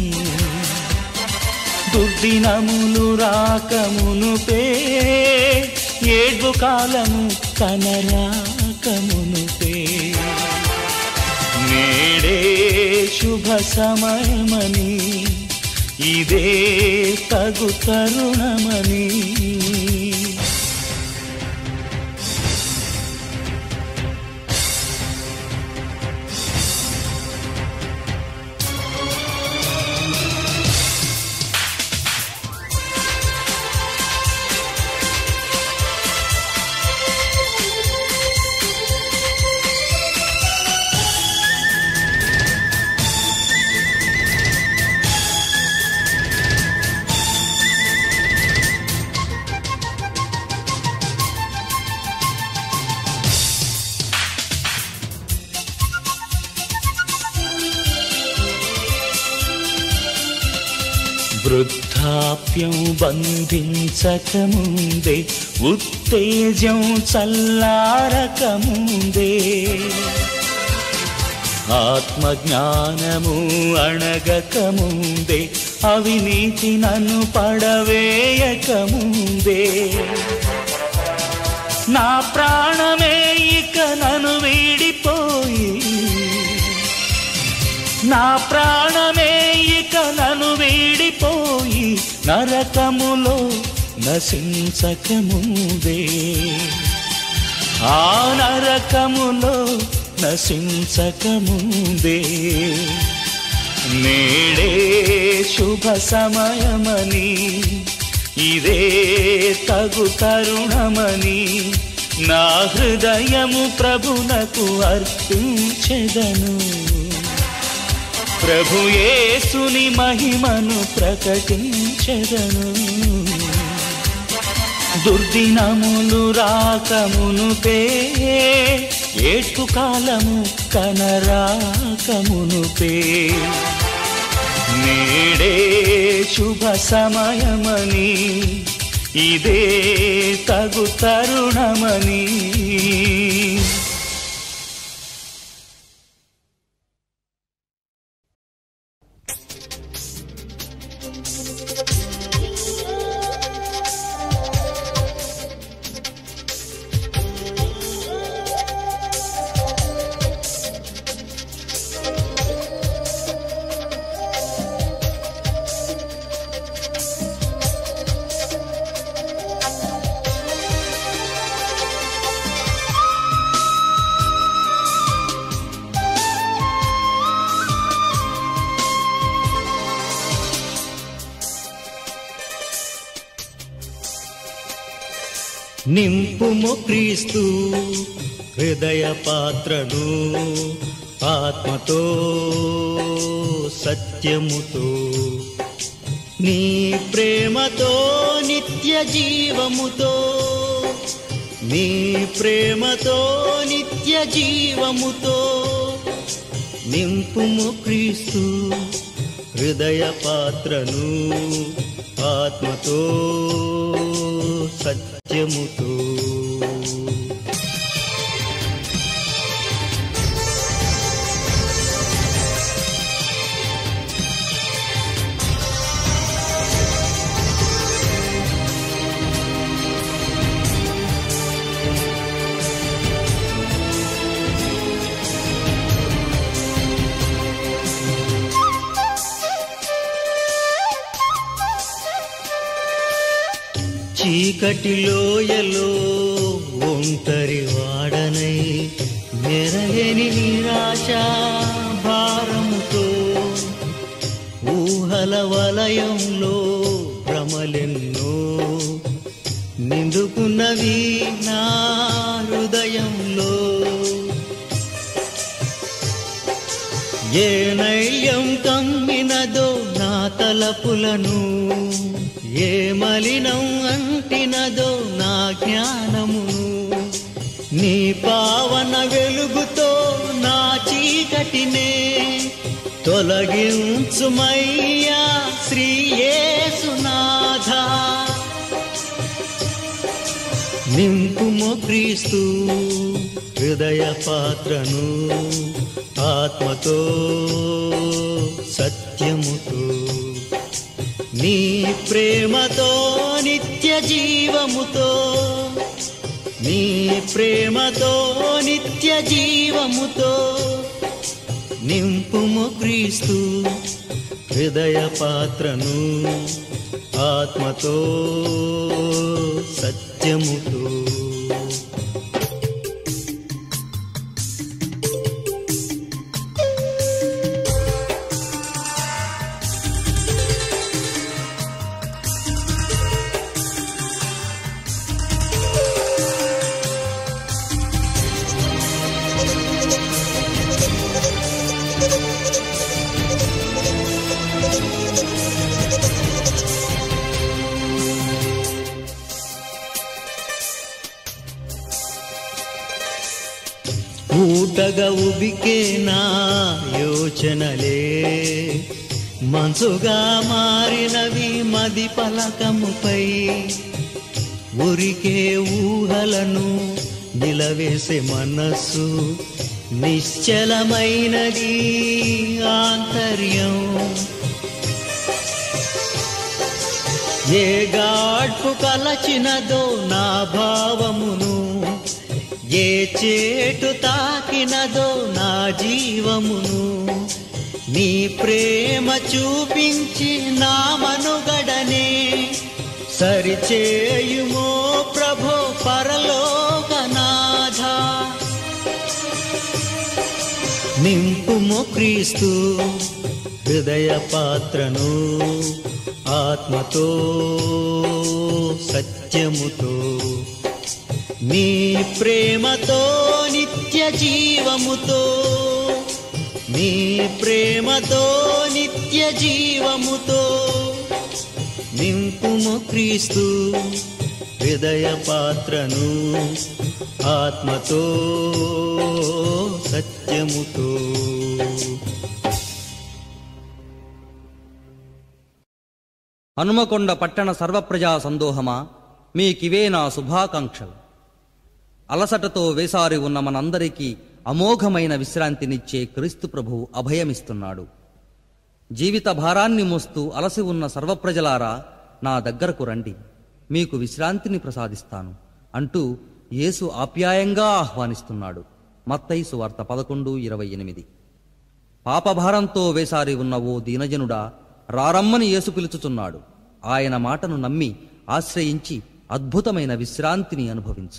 దుర్దినములు రాకమునుపే ఏడు కాలము కనరాకమునుపే నేడే శుభ సమయమని ఇదే తగు తరుణమని వృద్ధాప్యం బంధించకముందే ఉత్తేజం చల్లారకముందే ఆత్మజ్ఞానము అణగకముందే అవినీతి నన్ను పడవేయకముందే నా ప్రాణమే ఇక నన్ను వీడిపోయి నా ప్రాణమే ఇక నన్ను వీడిపోయి నరకములో నశించకముందే ఆ నరకములో నశించకముందే నేడే శుభ సమయమని ఇదే తగు తరుణమని నా హృదయము ప్రభునకు అర్పించెదను ప్రభు యేసుని మహిమను ప్రకటించెదను దుర్దినములు రాకమునుపే ఏట్టు కాలము కనరాకమునుపే నేడే శుభ సమయమని ఇదే తగు తరుణమని నింపుము క్రీస్తు హృదయ పాత్రను ఆత్మతో సత్యముతో నీ ప్రేమతో నిత్య జీవముతో నీ ప్రేమతో నిత్య జీవముతో నింపుము క్రీస్తు హృదయ పాత్రను ఆత్మతో సత్యముతో చీకటి లోయలో ఒంటరి వాడనై మెరగని నిరాశ భారముతో ఊహల వలయంలో భ్రమలెన్నో నిండుకున్నవి నా హృదయంలో ఏ నైల్యం కమ్మినదో నా తలపులను ఏ మలినం అంటినదో నా జ్ఞానమును నీ పావన వెలుగుతో నా చీకటినే తొలగించుమయ్యా శ్రీయేసునాథ నింపుము క్రీస్తు హృదయ పాత్రను ఆత్మతో సత్యముతో నీ ప్రేమతో నిత్య జీవముతో నీ ప్రేమతో నిత్య జీవముతో నింపుము క్రీస్తు హృదయ పాత్రను ఆత్మతో సత్యముతో ఊటగా ఉబికే నా యోచనలే మంచుగా మారినవి మది పలకముపై ఉరికే ఊహలను నిలవేసే మనస్సు నిశ్చలమైనది ఆంతర్యం ఏ గాడ్పు కలచినదో నా భావమును ఏ చేటు తాకినదో నా జీవమును నీ ప్రేమ చూపించి నా మనుగడనే సరిచేయుమో ప్రభో పరలోకనాథ నింపుము క్రీస్తు హృదయ పాత్రను ఆత్మతో సత్యముతో నీ ప్రేమతో నిత్య జీవముతో నీ ప్రేమతో నిత్య జీవముతో నింపుము క్రీస్తు హృదయ పాత్రను ఆత్మతో సత్యముతో హనుమకొండ పట్టణ సర్వప్రజా సందోహమా మీకివే నా శుభాకాంక్షలు అలసటతో వేసారి ఉన్న మనందరికీ అమోఘమైన విశ్రాంతినిచ్చే క్రీస్తు ప్రభువు అభయమిస్తున్నాడు జీవిత భారాన్ని మోస్తూ అలసి ఉన్న సర్వప్రజలారా నా దగ్గరకు రండి మీకు విశ్రాంతిని ప్రసాదిస్తాను అంటూ యేసు ఆప్యాయంగా ఆహ్వానిస్తున్నాడు మత్తయి సువార్త పదకొండు ఇరవై ఎనిమిది పాపభారంతో వేసారి ఉన్న ఓ దీనజనుడా రారమ్మని యేసు పిలుచుచున్నాడు ఆయన మాటను నమ్మి ఆశ్రయించి అద్భుతమైన విశ్రాంతిని అనుభవించు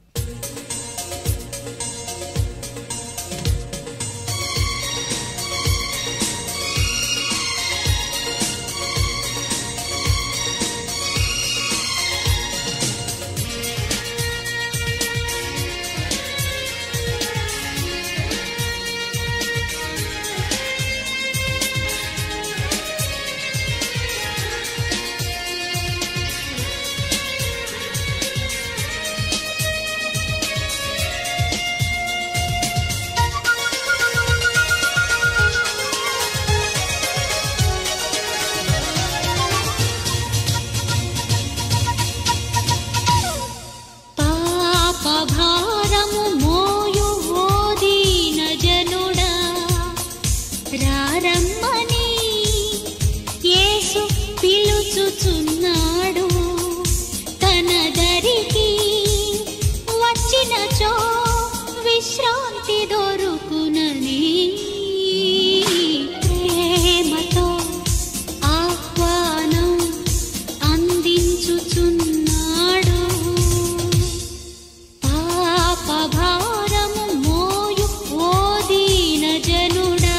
పాపభారము మోయు ఓ దీనజనుడా రారమ్మని యేసు పిలుచుచున్నాడు తన దరికి వచ్చినచో విశ్రాంతి దొరుకునని ప్రేమతో ఆహ్వానం అందించుచున్నాడు పాపభారము మోయు ఓ దీనజనుడా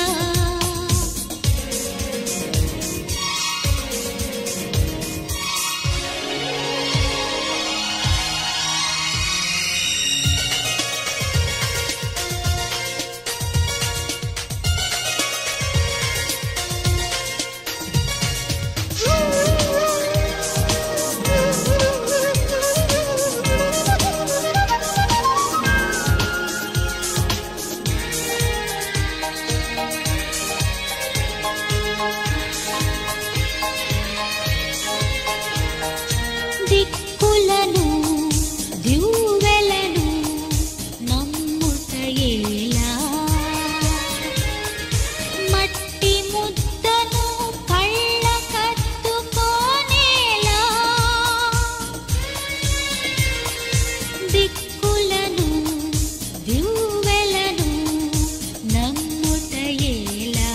దిక్కులను దివ్వెలను నమ్ముటయేలా మట్టి ముద్దను కళ్ళ కత్తుకోనేలా దిక్కులను దివ్వెలను నమ్ముటయేలా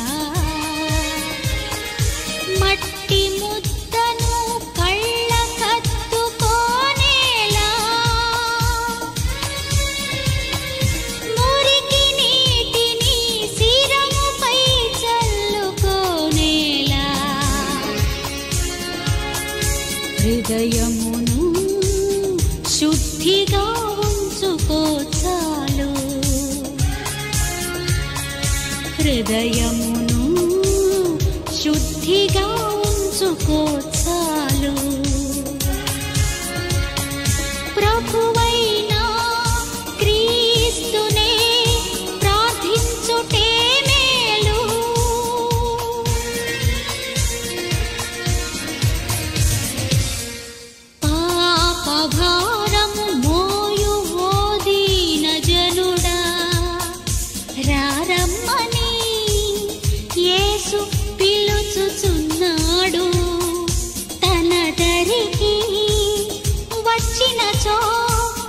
మట్టి ముద్దను కళ్ళ కత్తుకోనేలా మురికి నీటిని శిరముపై చల్లుకోనేలా హృదయమును శుద్ధిగా ఉంచుకో చాలు హృదయమును శుద్ధిగా ఉంచుకో చాలు ప్రభువైనా క్రీస్తునే ప్రార్థించుటే మేలు పాపభారము మోయు ఓ దీనజనుడా రారమ్మని యేసు పిలుచుచున్నాడు తన దరికి వచ్చినచో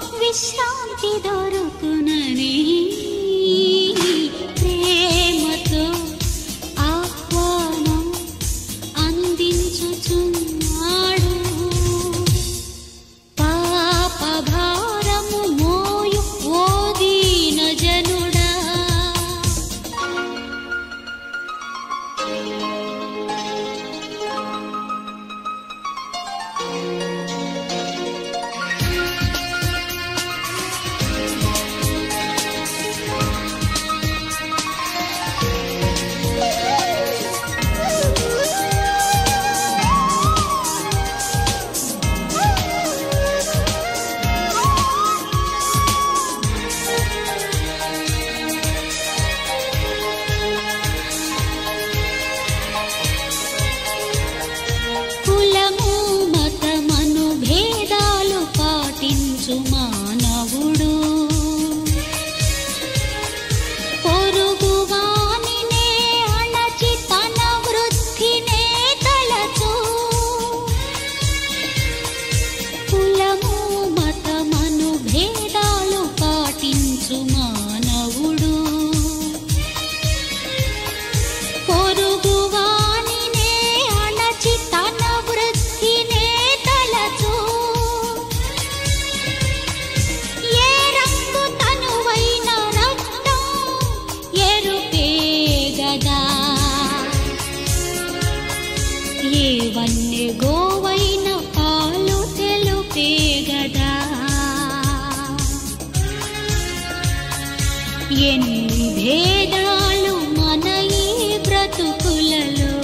తలంచు మానవుడు పొరుగువానినే అణచి తన వృత్తినే తలచు ఏ రంగు తనువైన రక్తం ఎరుపే గదా ఏ వన్నె గోవైన పాలు తెలుపే గదా ఎన్ని భేదాలు మన ఈ బ్రతుకులలో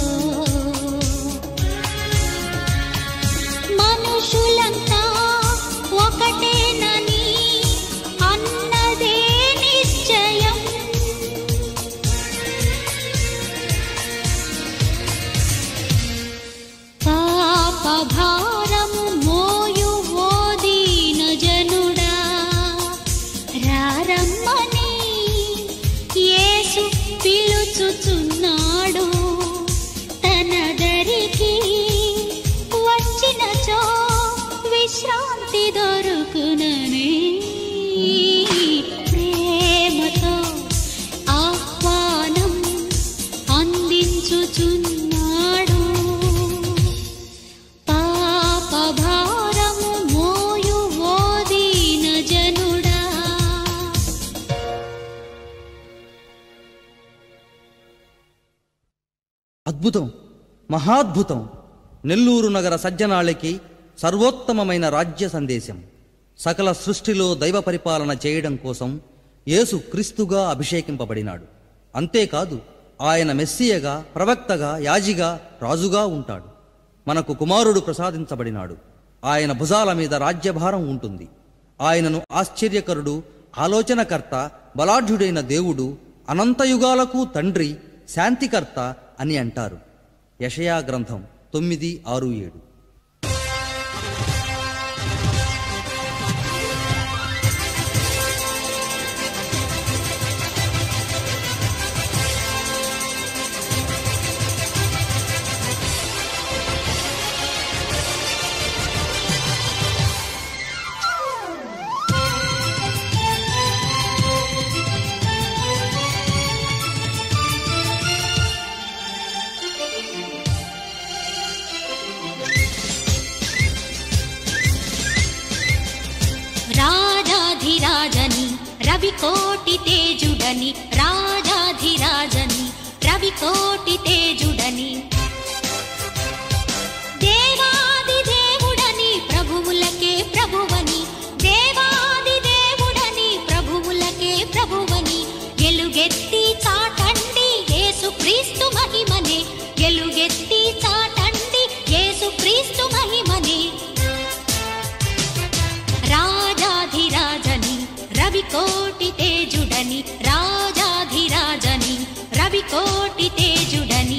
మనుషులంతా ఒకటేనని అన్నదే నిశ్చయం పాప భారము మోయు ఓ దీన జనుడా రారమ్మని యేసు పిలుచుచున్నాడు తన దరికి వచ్చినచో విశ్రాంతి దొరుకునని ప్రేమతో ఆహ్వానం అందించుచున్నాడు పాప భారము మోయు ఓ దీన జనుడా అద్భుతం మహాద్భుతం నెల్లూరు నగర సజ్జనాళికి సర్వోత్తమమైన రాజ్య సందేశం సకల సృష్టిలో దైవ పరిపాలన చేయడం కోసం యేసు క్రీస్తుగా అభిషేకింపబడినాడు అంతేకాదు ఆయన మెస్సియగా ప్రవక్తగా యాజిగా రాజుగా ఉంటాడు మనకు కుమారుడు ప్రసాదించబడినాడు ఆయన భుజాల మీద రాజ్యభారం ఉంటుంది ఆయనను ఆశ్చర్యకరుడు ఆలోచనకర్త బలాఢ్యుడైన దేవుడు అనంతయుగాలకు తండ్రి శాంతికర్త అని అంటారు యషయా గ్రంథం తొమ్మిది ఆరు ఏడు రాజాధిరాజని రవికోటి తేజుడని రాజాధిరాజని రవికోటి తేజుడని దేవాది దేవుడని ప్రభువులకే ప్రభువని దేవాది దేవుడని ప్రభువులకే ప్రభువని ఎలుగెత్తి చాటండి యేసు క్రీస్తు మహిమనే ఎలుగెత్తి చాటండి యేసు క్రీస్తు మహిమనే రాజాధిరాజని రవికోటి తేజుడని రాజాధిరాజని రవికోటి తేజుడని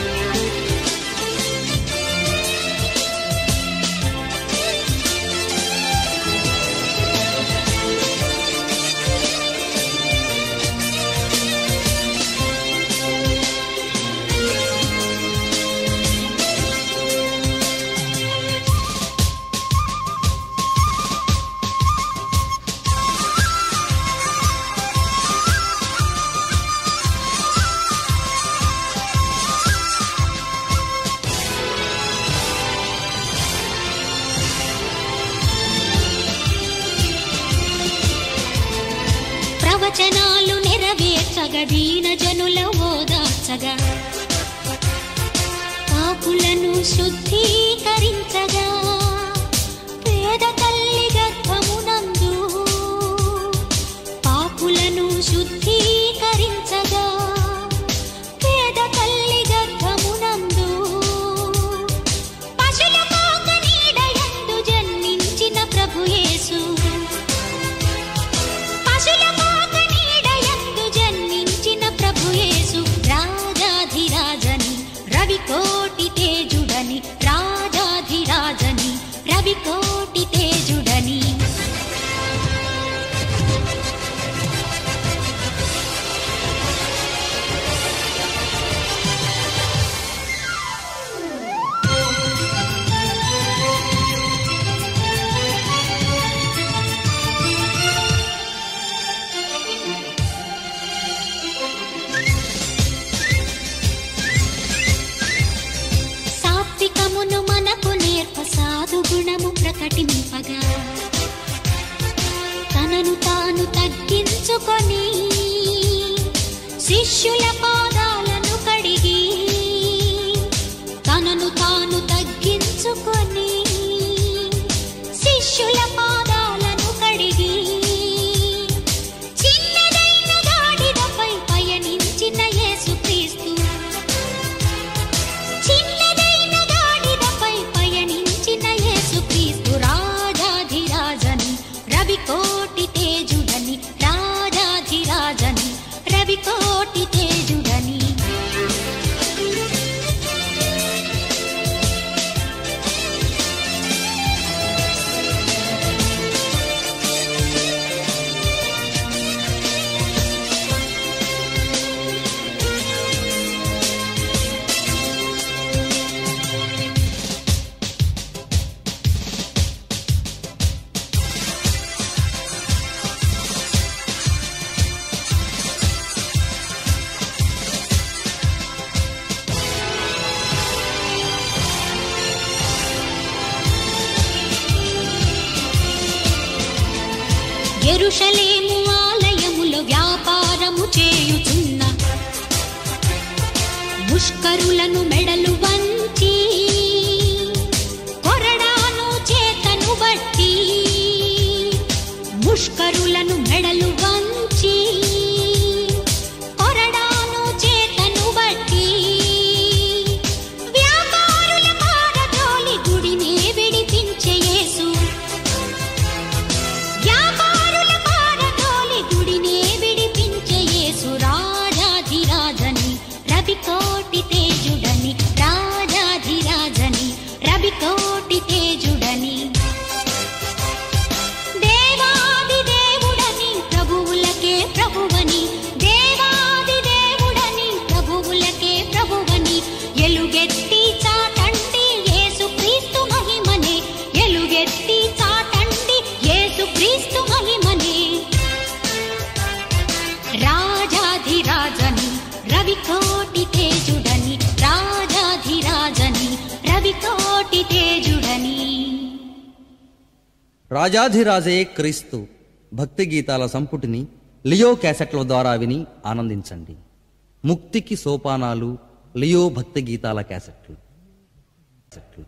ప్రవచనాలు నెరవేర్చగా దీన జనుల ఓదార్చగా పాపులను శుద్ధీకరించగా పేద తల్లి గర్భమునందు పాపులను శుద్ధీకరించగా పేద తల్లి గర్భమునందు పశుల పాక నీడయందు జన్మించిన ప్రభు యేసు పశుల పాక నీడయందు జన్మించిన ప్రభు యేసు రాజాధిరాజని రవికోటి తేజుడని రాజాధిరాజని శిష్యుల పాదాలను కడిగి తనను తాను తగ్గించుకొని శిష్యుల పాదాలను కడిగి చిన్నదైన గాడిదపై పయనించిన యేసుక్రీస్తు చిన్నదైన గాడిదపై పయనించిన యేసుక్రీస్తు రాజాధిరాజని రవికోటి తేజుడని రాజాధిరాజని రవికోటి తేజుడని ఎరుషలేము ఆలయములో వ్యాపారము చేయుచున్న ముష్కరులను మెడలు వంచి కొరడాను చేతను బట్టి ముష్కరులను మెడలు వంచి కొరడాను చేతను బట్టి వ్యాపారుల పారదోలి గుడినే విడిపించే యేసు వ్యాపారుల పారదోలి గుడినే విడిపించే యేసు రాజాధిరాజని రవికోటి తేజుడని రాజాధిరాజని రవికోటి తేజుడని దేవాది దేవుడని ప్రభువులకే ప్రభువని దేవాది దేవుడని ప్రభువులకే ప్రభువని ఎలుగెత్తి చాటండి యేసుక్రీస్తు మహిమనే ఎలుగెత్తి చాటండి యేసుక్రీస్తు మహిమనే రాజాధిరాజని రవికోటి తేజుడని రాజాధిరాజని రవికోటి తేజుడని రాజాధిరాజే క్రీస్తు భక్తి గీతాల సంపుటిని లియో క్యాసెట్ల ద్వారా విని ఆనందించండి ముక్తికి సోపానాలు లియో భక్తి గీతాల క్యాసెట్లు క్యాసెట్లు.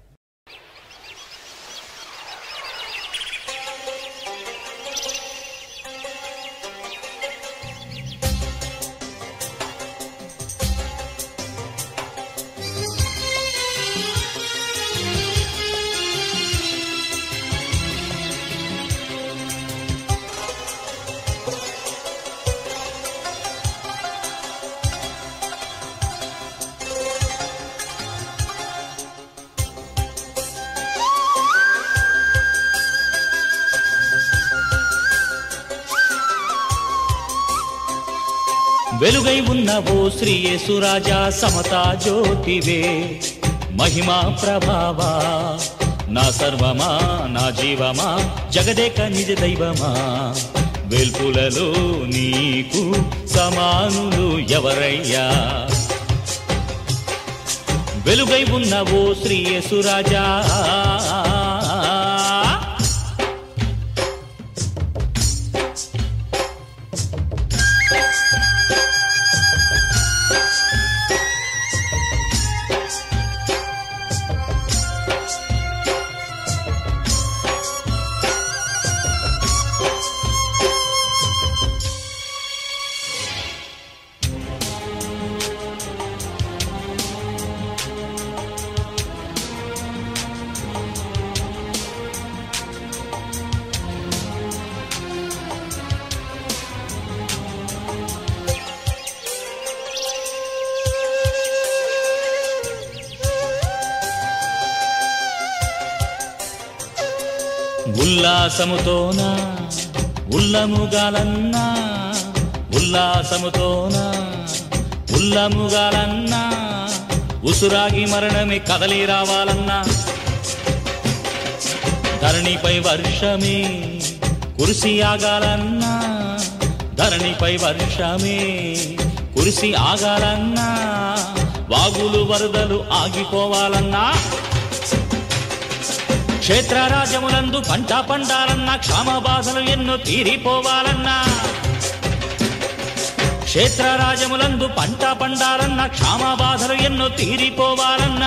వెలుగై ఉన్న ఓ శ్రీ యేసురాజా సమతా జ్యోతివే మహిమా ప్రభావా నా సర్వమా నా జీవమా జగదేక నిజ దైవమా వెల్పులలో నీకు సమానులు ఎవరయ్యా వెలుగై ఉన్న ఓ శ్రీ యేసురాజా ఉల్లాసముతోన ఉల్లముగాలన్నా ఉల్లాసముతోన ఉల్లముగాలన్నా ఉసురాగి మరణమే కదలి రావాలన్నా ధరణిపై వర్షమే కురిసి ఆగాలన్నా ధరణిపై వర్షమే కురిసి ఆగాలన్నా వాగులు వరదలు ఆగిపోవాలన్నా క్షేత్రరాజ్యములందు పంట పండాలన్నా క్షామ బాధలు ఎన్నో తీరిపోవాలన్నా క్షేత్రరాజములందు పంట పండాలన్న క్షామబాధలు ఎన్నో తీరిపోవాలన్నా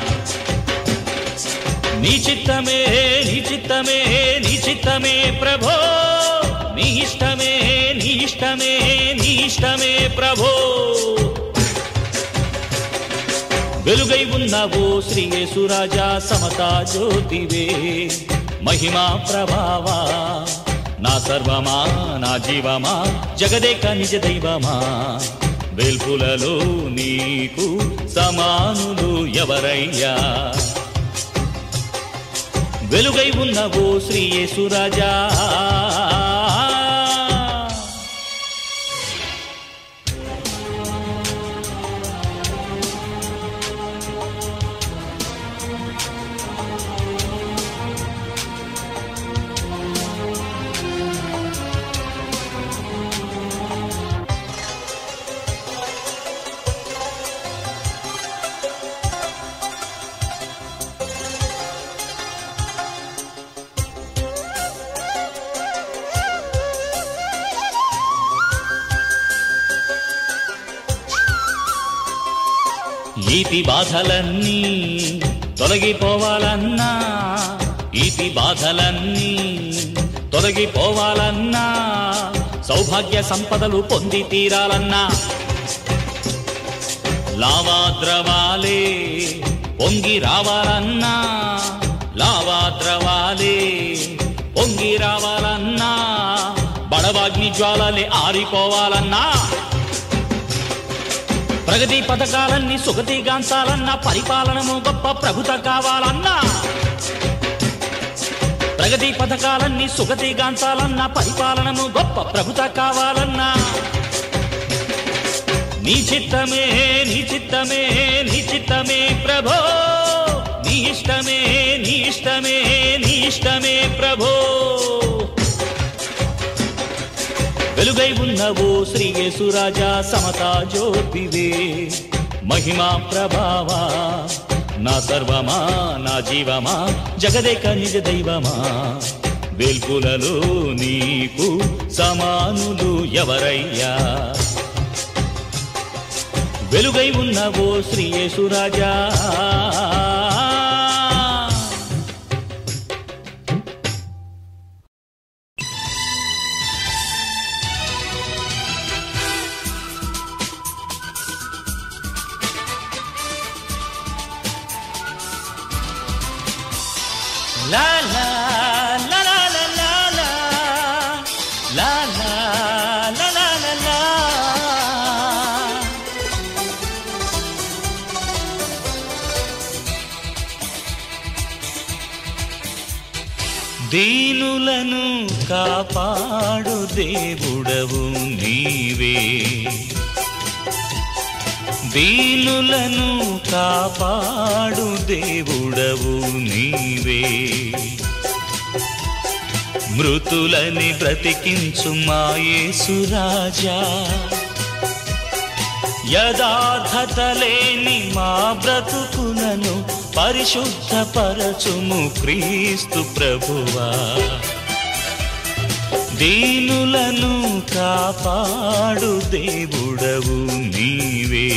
నీ చిత్తమే నీ చిత్తమే నీ చిత్తమే ప్రభో నీ ఇష్టమే నీ ఇష్టమే నీ ఇష్టమే ప్రభో వెలుగై ఉన్నావో శ్రీ యేసురాజా సమతా జ్యోతివే మహిమా ప్రభావా నా సర్వమా నా జీవమా జగదేక నిజ దైవమా వెల్పులలో నీకు సమానులు ఎవరయ్యా వెలుగై ఉన్నవో శ్రీ యేసురాజా ఈతి బాధలన్నీ తొలగిపోవాలన్నా ఈతి బాధలన్నీ తొలగిపోవాలన్నా సౌభాగ్య సంపదలు పొంది తీరాలన్నా లావాద్రవాలే పొంగి రావాలన్నా లావాద్రవాలే పొంగి రావాలన్నా బడవాగ్ని జ్వాలలే ఆరిపోవాలన్నా ప్రగతి పథకాలన్నీ సుగతిగాంచాలన్నా పరిపాలనము గొప్ప ప్రభుత కావాలన్నా ప్రగతి పథకాలన్నీ సుగతిగాంచాలన్నా పరిపాలనము గొప్ప ప్రభుత కావాలన్నా నీ చిత్తమే నీ చిత్తమే నీ చిత్తమే ప్రభో నీ ఇష్టమే నీ ఇష్టమే నీ ఇష్టమే ప్రభో వెలుగై ఉన్నవో శ్రీ యేసురాజా సమతా జ్యోతివే మహిమా ప్రభావా నా సర్వమా నా జీవమా జగదేక నిజ దైవమా వెల్పులలో నీకు సమానులు ఎవరయ్యా వెలుగై ఉన్నవో శ్రీ యేసురాజా La la la la la la la la la la la la la దీనులను కాపాడు దేవుడవు నీవే దీనులను కాపాడు దేవుడవు నీవే మృతులని బ్రతికించు మాయేసురాజా యథార్థత లేని మా బ్రతుకులను పరిశుద్ధపరచుము క్రీస్తు ప్రభువా దీనులను కాపాడు దేవుడవు నీవే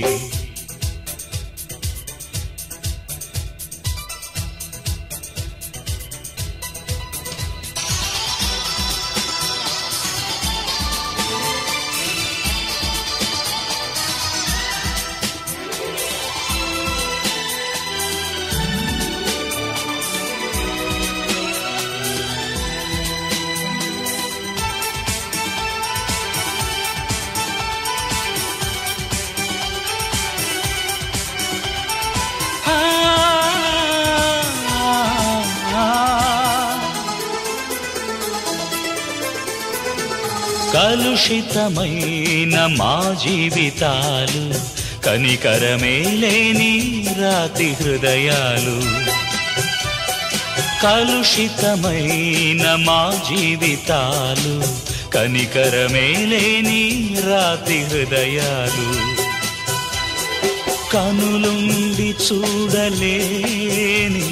ఆ, ఆ, ఆ. కలుషితమైన మా జీవితాలు కనికరమే లేని రాతి హృదయాలు కలుషితమైన మా జీవితాలు కనికరమే లేని రాతి హృదయాలు కనులుండి చూడలేని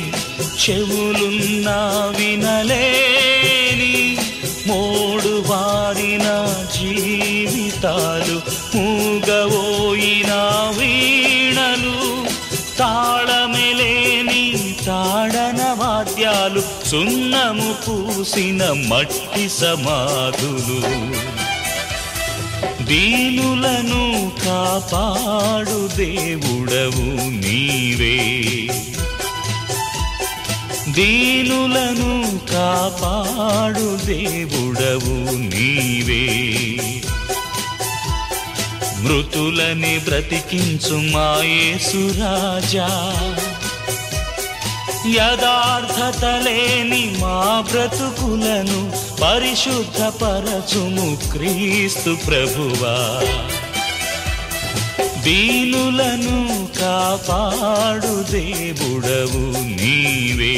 చెవులున్నా వినలేని మోడు వారిన జీవితాలు జీవితాలు మూగవోయిన వీణలు తాళమెలేని తాడన వాద్యాలు సున్నము పూసిన మట్టి సమాధులు దీనులను కాపాడు దేవుడవు నీవే దీనులను కాపాడు దేవుడవు నీవే మృతులని బ్రతికించు మాయేసురాజా యథార్థత లేని మా బ్రతుకులను పరిశుద్ధపరచుము క్రీస్తు ప్రభువా దీనులను కాపాడు దేవుడవు నీవే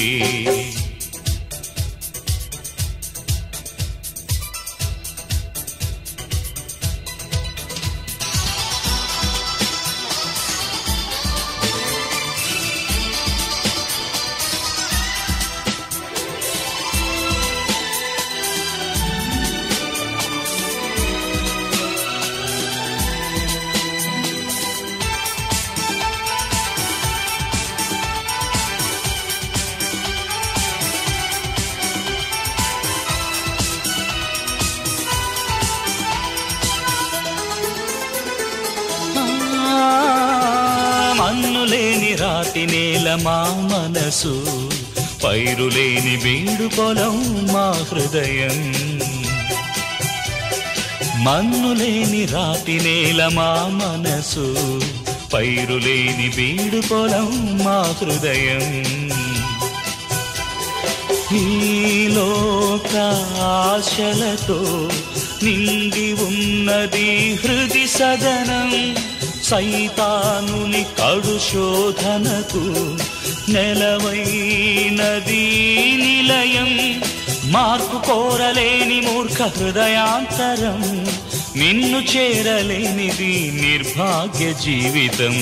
మన్ను లేని రాతి నేల మా మనసు పైరు లేని బీడు పొలం మా హృదయం మన్ను లేని రాతి నేల మా మనసు పైరు లేని బీడు పొలం మా హృదయం ఈ లోక ఆశలతో నిండి ఉన్నది హృది సదనం సైతానుని కడు శోధనకు నెలవైనది నిలయం మార్పు కోరలేని మూర్ఖ హృదయాంతరం నిన్ను చేరలేనిది నిర్భాగ్య జీవితం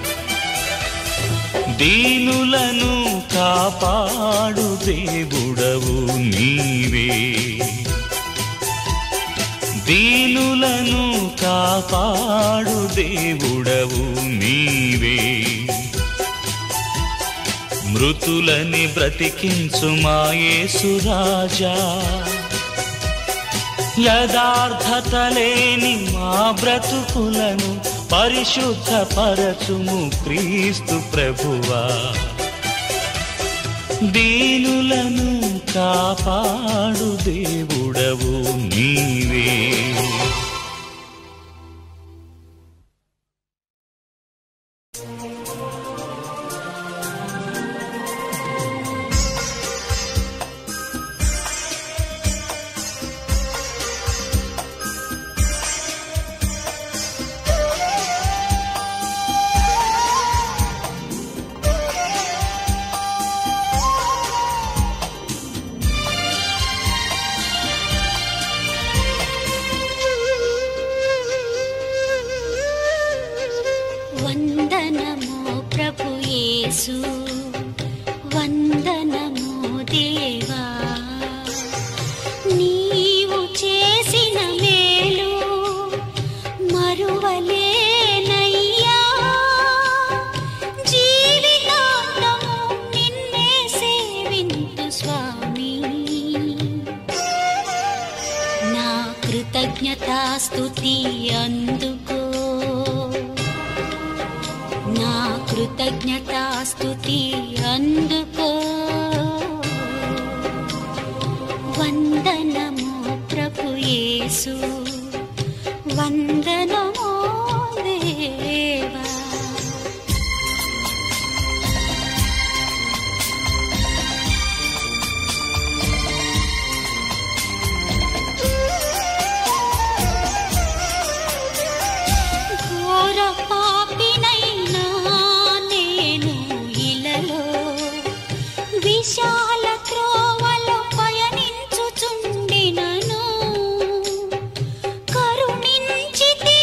దీనులను కాపాడు దేవుడవు నీవే దీనులను కాపాడు దేవుడవు నీవే మృతులని బ్రతికించు మాయేసురాజా యథార్థత లేని మా బ్రతుకులను పరిశుద్ధపరచుము క్రీస్తు ప్రభువా దీనులను కాపాడు దేవుడవు నీవే వందనము ప్రభు యేసు వందనము దేవా నీవు చేసిన మేలు మరువలేనయ్యా జీవితాంతము నిన్నే సేవింతు స్వామి నా కృతజ్ఞతాస్తుతి అందుకో నా కృతజ్ఞతాస్తుతి అందుకో వందనము ప్రభు యేసు వందనము దేవా ఘోర పాపినైనా నేను ఇలలో విశాల త్రోవలో పయనించుచుండినను కరుణించితివి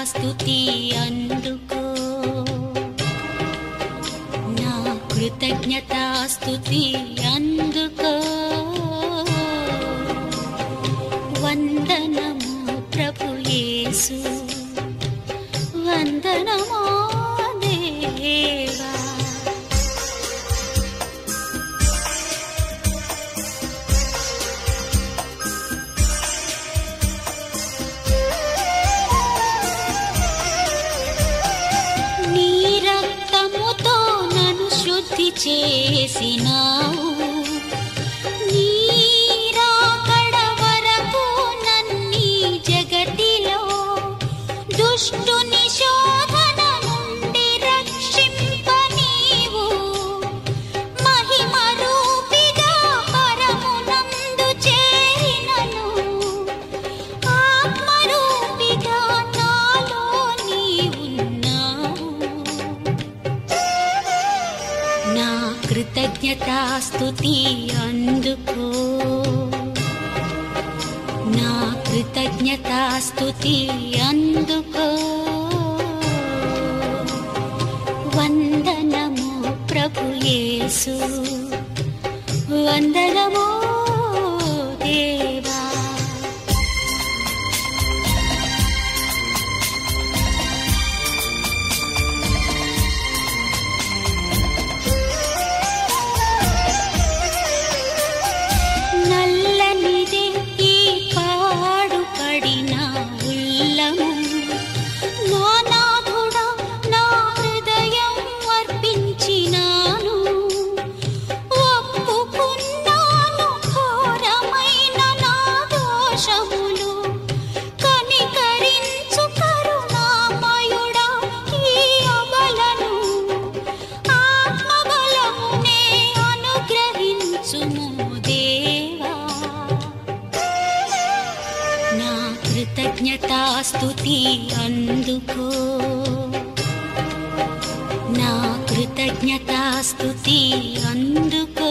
కృతజ్ఞతాస్తుతి అందుకో నా కృతజ్ఞతాస్తుతి అందుకో వందనము ప్రభు యేసు వందనమో దేవా నీ రక్తముతో నన్ను శుద్ధి చేసినావు నీ రాకడ వరకు నన్నీ జగతిలో దుష్టుని శోధన నుండి రక్షింప నీవు మహిమ రూపిగా పరమునందు చేరినను ఆత్మరూపిగా నాలో నీవున్నావు నా కృతజ్ఞతాస్తుతి అందుకో నా కృతజ్ఞతాస్తుతి అందుకో వందనము ప్రభు యేసు వందనము దేవా నల్లనిదే ఈ పాడుపడిన ఉల్లము నా నాథుడా నా హృదయం అర్పించినాను ఒప్పుకున్నాను ఘోరమైన నా దోషములు కనికరించు కరుణామయుడా ఈ అబలను ఆత్మబలమునే అనుగ్రహించుము దేవా నా కృతజ్ఞతాస్తుతి అందుకో నా కృతజ్ఞతాస్తుతి అందుకో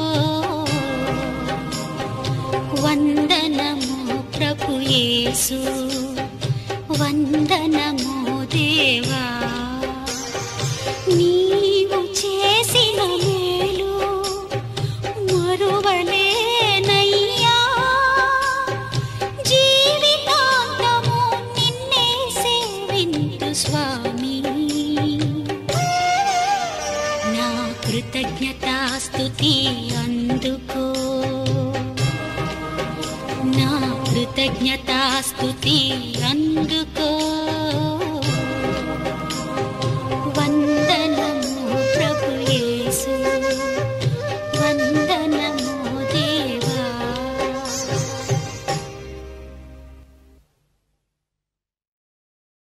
వందనము ప్రభు యేసు వందనము దేవా నీవు చేసిన మేలు మరువలేనయ్యా జీవితాంతము నిన్నే సేవింతు స్వామి నా కృతజ్ఞతాస్తుతి అందుకో నా కృతజ్ఞతాస్తుతి అందుకో